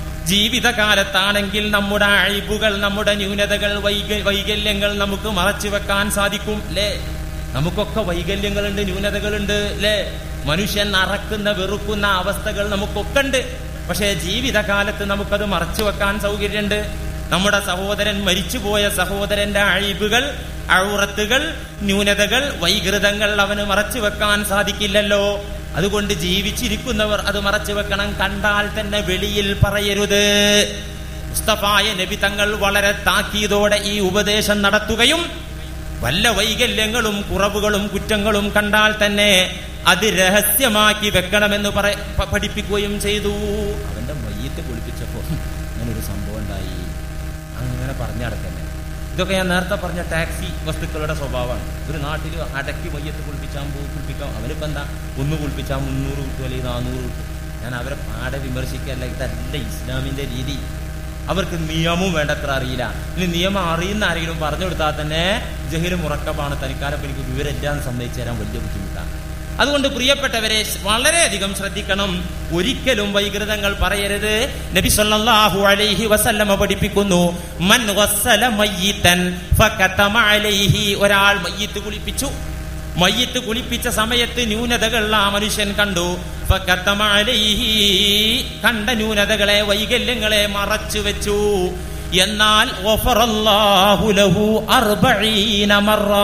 ജീവിതകാലത്താണെങ്കിൽ നമ്മുടെ അഴിബുകൾ നമ്മുടെ ന്യൂനതകൾ വൈക വൈകല്യങ്ങൾ നമുക്ക് മറച്ചു വെക്കാൻ സാധിക്കും അല്ലേ നമുക്കൊക്കെ വൈകല്യങ്ങളുണ്ട് ന്യൂനതകളുണ്ട് അല്ലേ മനുഷ്യൻ അറക്കുന്ന വെറുക്കുന്ന അവസ്ഥകൾ നമുക്കൊക്കെ ഉണ്ട് പക്ഷേ ജീവിതകാലത്ത് നമുക്കത് മറച്ചു വെക്കാൻ സൗകര്യമുണ്ട് നമ്മുടെ സഹോദരൻ മരിച്ചുപോയ സഹോദരന്റെ അഴിബുകൾ അഴുറത്തുകൾ ന്യൂനതകൾ വൈകൃതങ്ങൾ അവന് മറച്ചു വെക്കാൻ സാധിക്കില്ലല്ലോ അതുകൊണ്ട് ജീവിച്ചിരിക്കുന്നവർ അത് മറച്ചു വെക്കണം കണ്ടാൽ തന്നെ വെളിയിൽ പറയരുത് മുസ്തഫായ നബി തങ്ങൾ വളരെ താക്കീതോടെ ഈ ഉപദേശം നടത്തുകയും വല്ല വൈകല്യങ്ങളും കുറവുകളും കുറ്റങ്ങളും കണ്ടാൽ തന്നെ അത് രഹസ്യമാക്കി വെക്കണമെന്ന് പറ പ- പഠിപ്പിക്കുകയും ചെയ്തു അവന്റെ മയ്യത്ത് കുളിപ്പിച്ചപ്പോ അങ്ങനൊരു സംഭവം ഉണ്ടായി അങ്ങനെ പറഞ്ഞു നടക്കന്നെ ഇതൊക്കെ ഞാൻ നേരത്തെ പറഞ്ഞ ടാക്സി വസ്തുക്കളുടെ സ്വഭാവമാണ് ഒരു നാട്ടിൽ അടക്കി മയ്യത്ത് കുളിപ്പിച്ചാൽ പോകും കുളിപ്പിക്കാം അവരിപ്പോൾ എന്താ ഒന്ന് കുളിപ്പിച്ചാൽ മുന്നൂറ് കിട്ടും അല്ലെങ്കിൽ നാനൂറ് കിട്ടും ഞാൻ അവരെ പാടെ വിമർശിക്കല്ല ഇതല്ല ഇസ്ലാമിന്റെ രീതി അവർക്ക് നിയമവും വേണ്ടത്ര അറിയില്ല ഇനി നിയമം അറിയുന്ന ആരെങ്കിലും പറഞ്ഞു കൊടുത്താൽ തന്നെ ജഹില് മുറക്കമാണ് തനിക്കാലം എനിക്ക് വിവരമില്ലാന്ന് സമ്മതിച്ചു തരാൻ വലിയ ബുദ്ധിമുട്ടാണ് അതുകൊണ്ട് പ്രിയപ്പെട്ടവരെ വളരെയധികം ശ്രദ്ധിക്കണം ഒരിക്കലും വൈകൃതങ്ങൾ പറയരുത് നബി സല്ലല്ലാഹു അലൈഹി വസല്ലമ പഠിപ്പിക്കുന്നു മൻ വസ്സല മയ്യിത്തൻ ഫകതമ അലൈഹി ഒരാൾ മയ്യിത്ത് കുളിപ്പിച്ചു മയ്യത്ത് കുളിപ്പിച്ച സമയത്ത് ന്യൂനതകൾ ആ മനുഷ്യൻ കണ്ടു ഫകതമ അലൈഹി കണ്ട ന്യൂനതകളെ വൈകല്യങ്ങളെ മറച്ചു വെച്ചു എന്നാൽ ഗഫറല്ലാഹു ലഹു അർബഈന മർറാ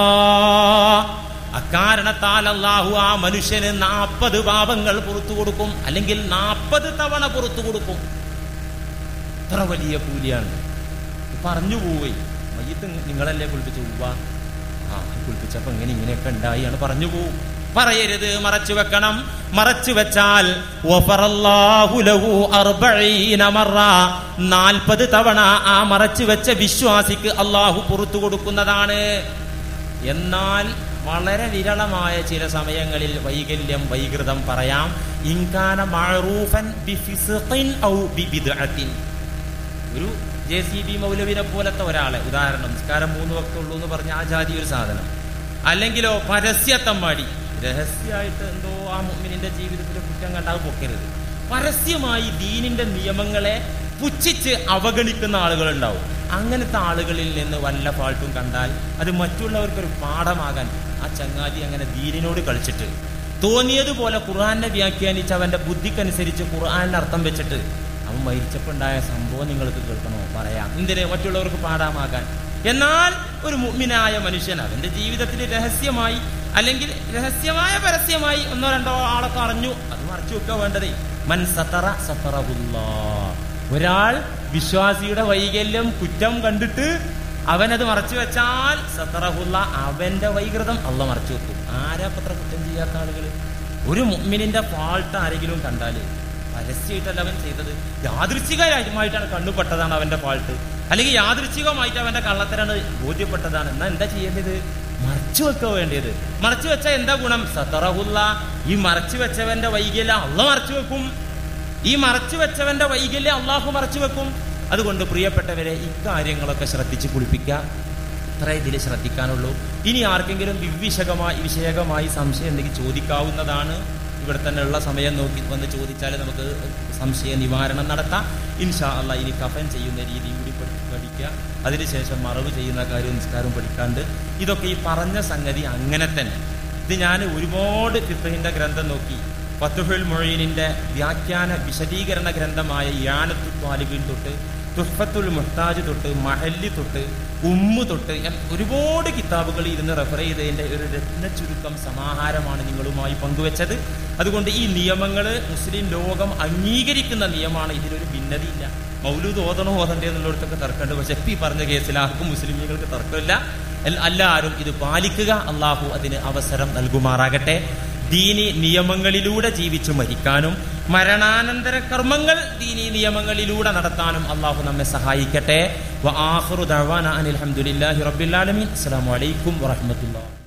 അക്കാരണത്താൽ അള്ളാഹു ആ മനുഷ്യന് നാൽപ്പത് പാപങ്ങൾ പുറത്തു കൊടുക്കും അല്ലെങ്കിൽ നാൽപ്പത് തവണ പുറത്തു കൊടുക്കും ഇത്ര വലിയ കൂലിയാണ് പറഞ്ഞു പോവേ മയ്യത്ത് നിങ്ങളല്ലേ കുളിപ്പിച്ചു ഉവ്വ ആ കുളിപ്പിച്ചപ്പോ ഇങ്ങനെ ഇങ്ങനെയൊക്കെ ഉണ്ടായിയാണ് പറഞ്ഞു പോവും പറയരുത് മറച്ചു വെക്കണം മറച്ചു വെച്ചാൽ വഫറല്ലാഹു ലഹു അർബഈന മറ നാൽപ്പത് തവണ ആ മറച്ചു വെച്ച വിശ്വാസിക്ക് അള്ളാഹു പുറത്തു കൊടുക്കുന്നതാണ് എന്നാൽ വളരെ വിരളമായ ചില സമയങ്ങളിൽ വൈകല്യം വൈകൃതം പറയാം ഇൻകാന മഅറൂഫൻ ബിഫിസ്ഖിൻ ഔ ബിബിദ്അത്തിൻ ഒരു ജെ സി ബി മൗലവിനെ പോലത്തെ ഒരാളെ ഉദാഹരണം നിസ്കാരം മൂന്ന് വക്തുള്ളൂ എന്ന് പറഞ്ഞ ആ ജാതി ഒരു സാധനം അല്ലെങ്കിലോ പരസ്യത്തമ്മാടി രഹസ്യമായിട്ട് എന്തോ ആ മുഅ്മിനിന്റെ ജീവിതത്തിൽ കുറ്റം കണ്ടാൽ പൊക്കരുത് പരസ്യമായി ദീനിന്റെ നിയമങ്ങളെ പുച്ഛിച്ച് അവഗണിക്കുന്ന ആളുകളുണ്ടാവും അങ്ങനത്തെ ആളുകളിൽ നിന്ന് വല്ല ഫാൾട്ടും കണ്ടാൽ അത് മറ്റുള്ളവർക്കൊരു പാഠമാകാൻ ആ ചങ്ങാതി അങ്ങനെ ദീനിനോട് കളിച്ചിട്ട് തോന്നിയതുപോലെ ഖുർആനെ വ്യാഖ്യാനിച്ച് അവന്റെ ബുദ്ധിക്കനുസരിച്ച് ഖുർആനിന് അർത്ഥം വെച്ചിട്ട് അവൻ മരിച്ചപ്പോൾ ഉണ്ടായ സംഭവം നിങ്ങൾക്ക് കേൾക്കണോ പറയാം എന്തിന് മറ്റുള്ളവർക്ക് പാഠമാകാൻ എന്നാൽ ഒരു മുഅ്മിനായ മനുഷ്യൻ അവന്റെ ജീവിതത്തിൽ രഹസ്യമായി അല്ലെങ്കിൽ രഹസ്യമായ പരസ്യമായി ഒന്നോ രണ്ടോ ആളൊക്കെ അറിഞ്ഞു അത് മറച്ചു വെക്കുക വേണ്ടതേ മൻ സത്തറ സത്തറഹുല്ലാ ഒരാൾ വിശ്വാസിയുടെ വൈകല്യം കുറ്റം കണ്ടിട്ട് അവനത് മറച്ചു വെച്ചാൽ സത്തറഹുല്ല അവന്റെ വൈകൃതം അള്ള മറച്ചു വെക്കും ആരാ പത്ര കുറ്റം ചെയ്യാത്ത ആളുകൾ ഒരു മുഅ്മിനിന്റെ ഫാൾട്ട് ആരെങ്കിലും കണ്ടാല് പരസ്യമായിട്ടല്ല അവൻ ചെയ്തത് യാദൃച്ഛികമായിട്ടാണ് കണ്ണുപെട്ടതാണ് അവന്റെ ഫാൾട്ട് അല്ലെങ്കിൽ യാദൃച്ഛികമായിട്ട് അവന്റെ കള്ളത്തരാണ് ബോധ്യപ്പെട്ടതാണ് എന്നാ എന്താ ചെയ്യേണ്ടത് മറച്ചു വെക്കുക വേണ്ടിയത് മറച്ചു വെച്ചാൽ എന്താ ഗുണം സത്തറഹുല്ല ഈ മറച്ചു വെച്ചവന്റെ വൈകല്യം അള്ള മറച്ചു വെക്കും ഈ മറച്ചു വെച്ചവന്റെ വൈകല്യം അള്ളാഹു മറച്ചു വെക്കും അതുകൊണ്ട് പ്രിയപ്പെട്ടവരെ ഇക്കാര്യങ്ങളൊക്കെ ശ്രദ്ധിച്ച് കുളിപ്പിക്കുക അത്ര ഇതിൽ ശ്രദ്ധിക്കാനുള്ളൂ ഇനി ആർക്കെങ്കിലും വിവിഷകമായി വിഷയകമായി സംശയം ഉണ്ടെങ്കിൽ ചോദിക്കാവുന്നതാണ് ഇവിടെ തന്നെ ഉള്ള സമയം നോക്കി വന്ന് ചോദിച്ചാൽ നമുക്ക് സംശയ നിവാരണം നടത്താം ഇൻഷാ അല്ല ഇനി കഫൻ ചെയ്യുന്ന രീതി കൂടി പഠി- പഠിക്കുക അതിനുശേഷം മറവ് ചെയ്യുന്ന കാര്യവും നിസ്കാരവും പഠിക്കാണ്ട് ഇതൊക്കെ ഈ പറഞ്ഞ സംഗതി അങ്ങനെ തന്നെ ഇത് ഞാൻ ഒരുപാട് ഫിഫഹിന്റെ ഗ്രന്ഥം നോക്കി ഫത്തുഹുൽ മൊഴീനിന്റെ വ്യാഖ്യാന വിശദീകരണ ഗ്രന്ഥമായ യാനത്തു ത്വാലിബിൻ തൊട്ട് തുഫത്തുൽ മുഹ്താജ് തൊട്ട് മഹല്ലി തൊട്ട് ഉമ്മു തൊട്ട് ഞാൻ ഒരുപാട് കിതാബുകൾ ഇരുന്ന് റെഫർ ചെയ്തതിന്റെ ഒരു രത്ന ചുരുക്കം സമാഹാരമാണ് നിങ്ങളുമായി പങ്കുവച്ചത് അതുകൊണ്ട് ഈ നിയമങ്ങൾ മുസ്ലിം ലോകം അംഗീകരിക്കുന്ന നിയമമാണ് ഇതിലൊരു ഭിന്നതയില്ല മൗലൂദ് ഓതണോ ഓതണ്ടേ എന്നുള്ളിടത്തൊക്കെ തർക്കമുണ്ട് പക്ഷെ ഇപ്പം ഈ പറഞ്ഞ കേസിൽ ആർക്കും മുസ്ലിമീങ്ങൾക്ക് തർക്കമില്ല എൽ- എല്ലാവരും ഇത് പാലിക്കുക അള്ളാഹു അതിന് അവസരം നൽകുമാറാകട്ടെ ദീനി നിയമങ്ങളിലൂടെ ജീവിച്ചു മരിക്കാനും മരണാനന്തര കർമ്മങ്ങൾ ദീനി നിയമങ്ങളിലൂടെ നടത്താനും അള്ളാഹു നമ്മെ സഹായിക്കട്ടെ വ ആഖിറു ദഅവാന അനിൽ ഹംദുലില്ലാഹി റബ്ബിൽ ആലമീൻ അസ്സലാമു അലൈക്കും വറഹ്മത്തുള്ളാഹി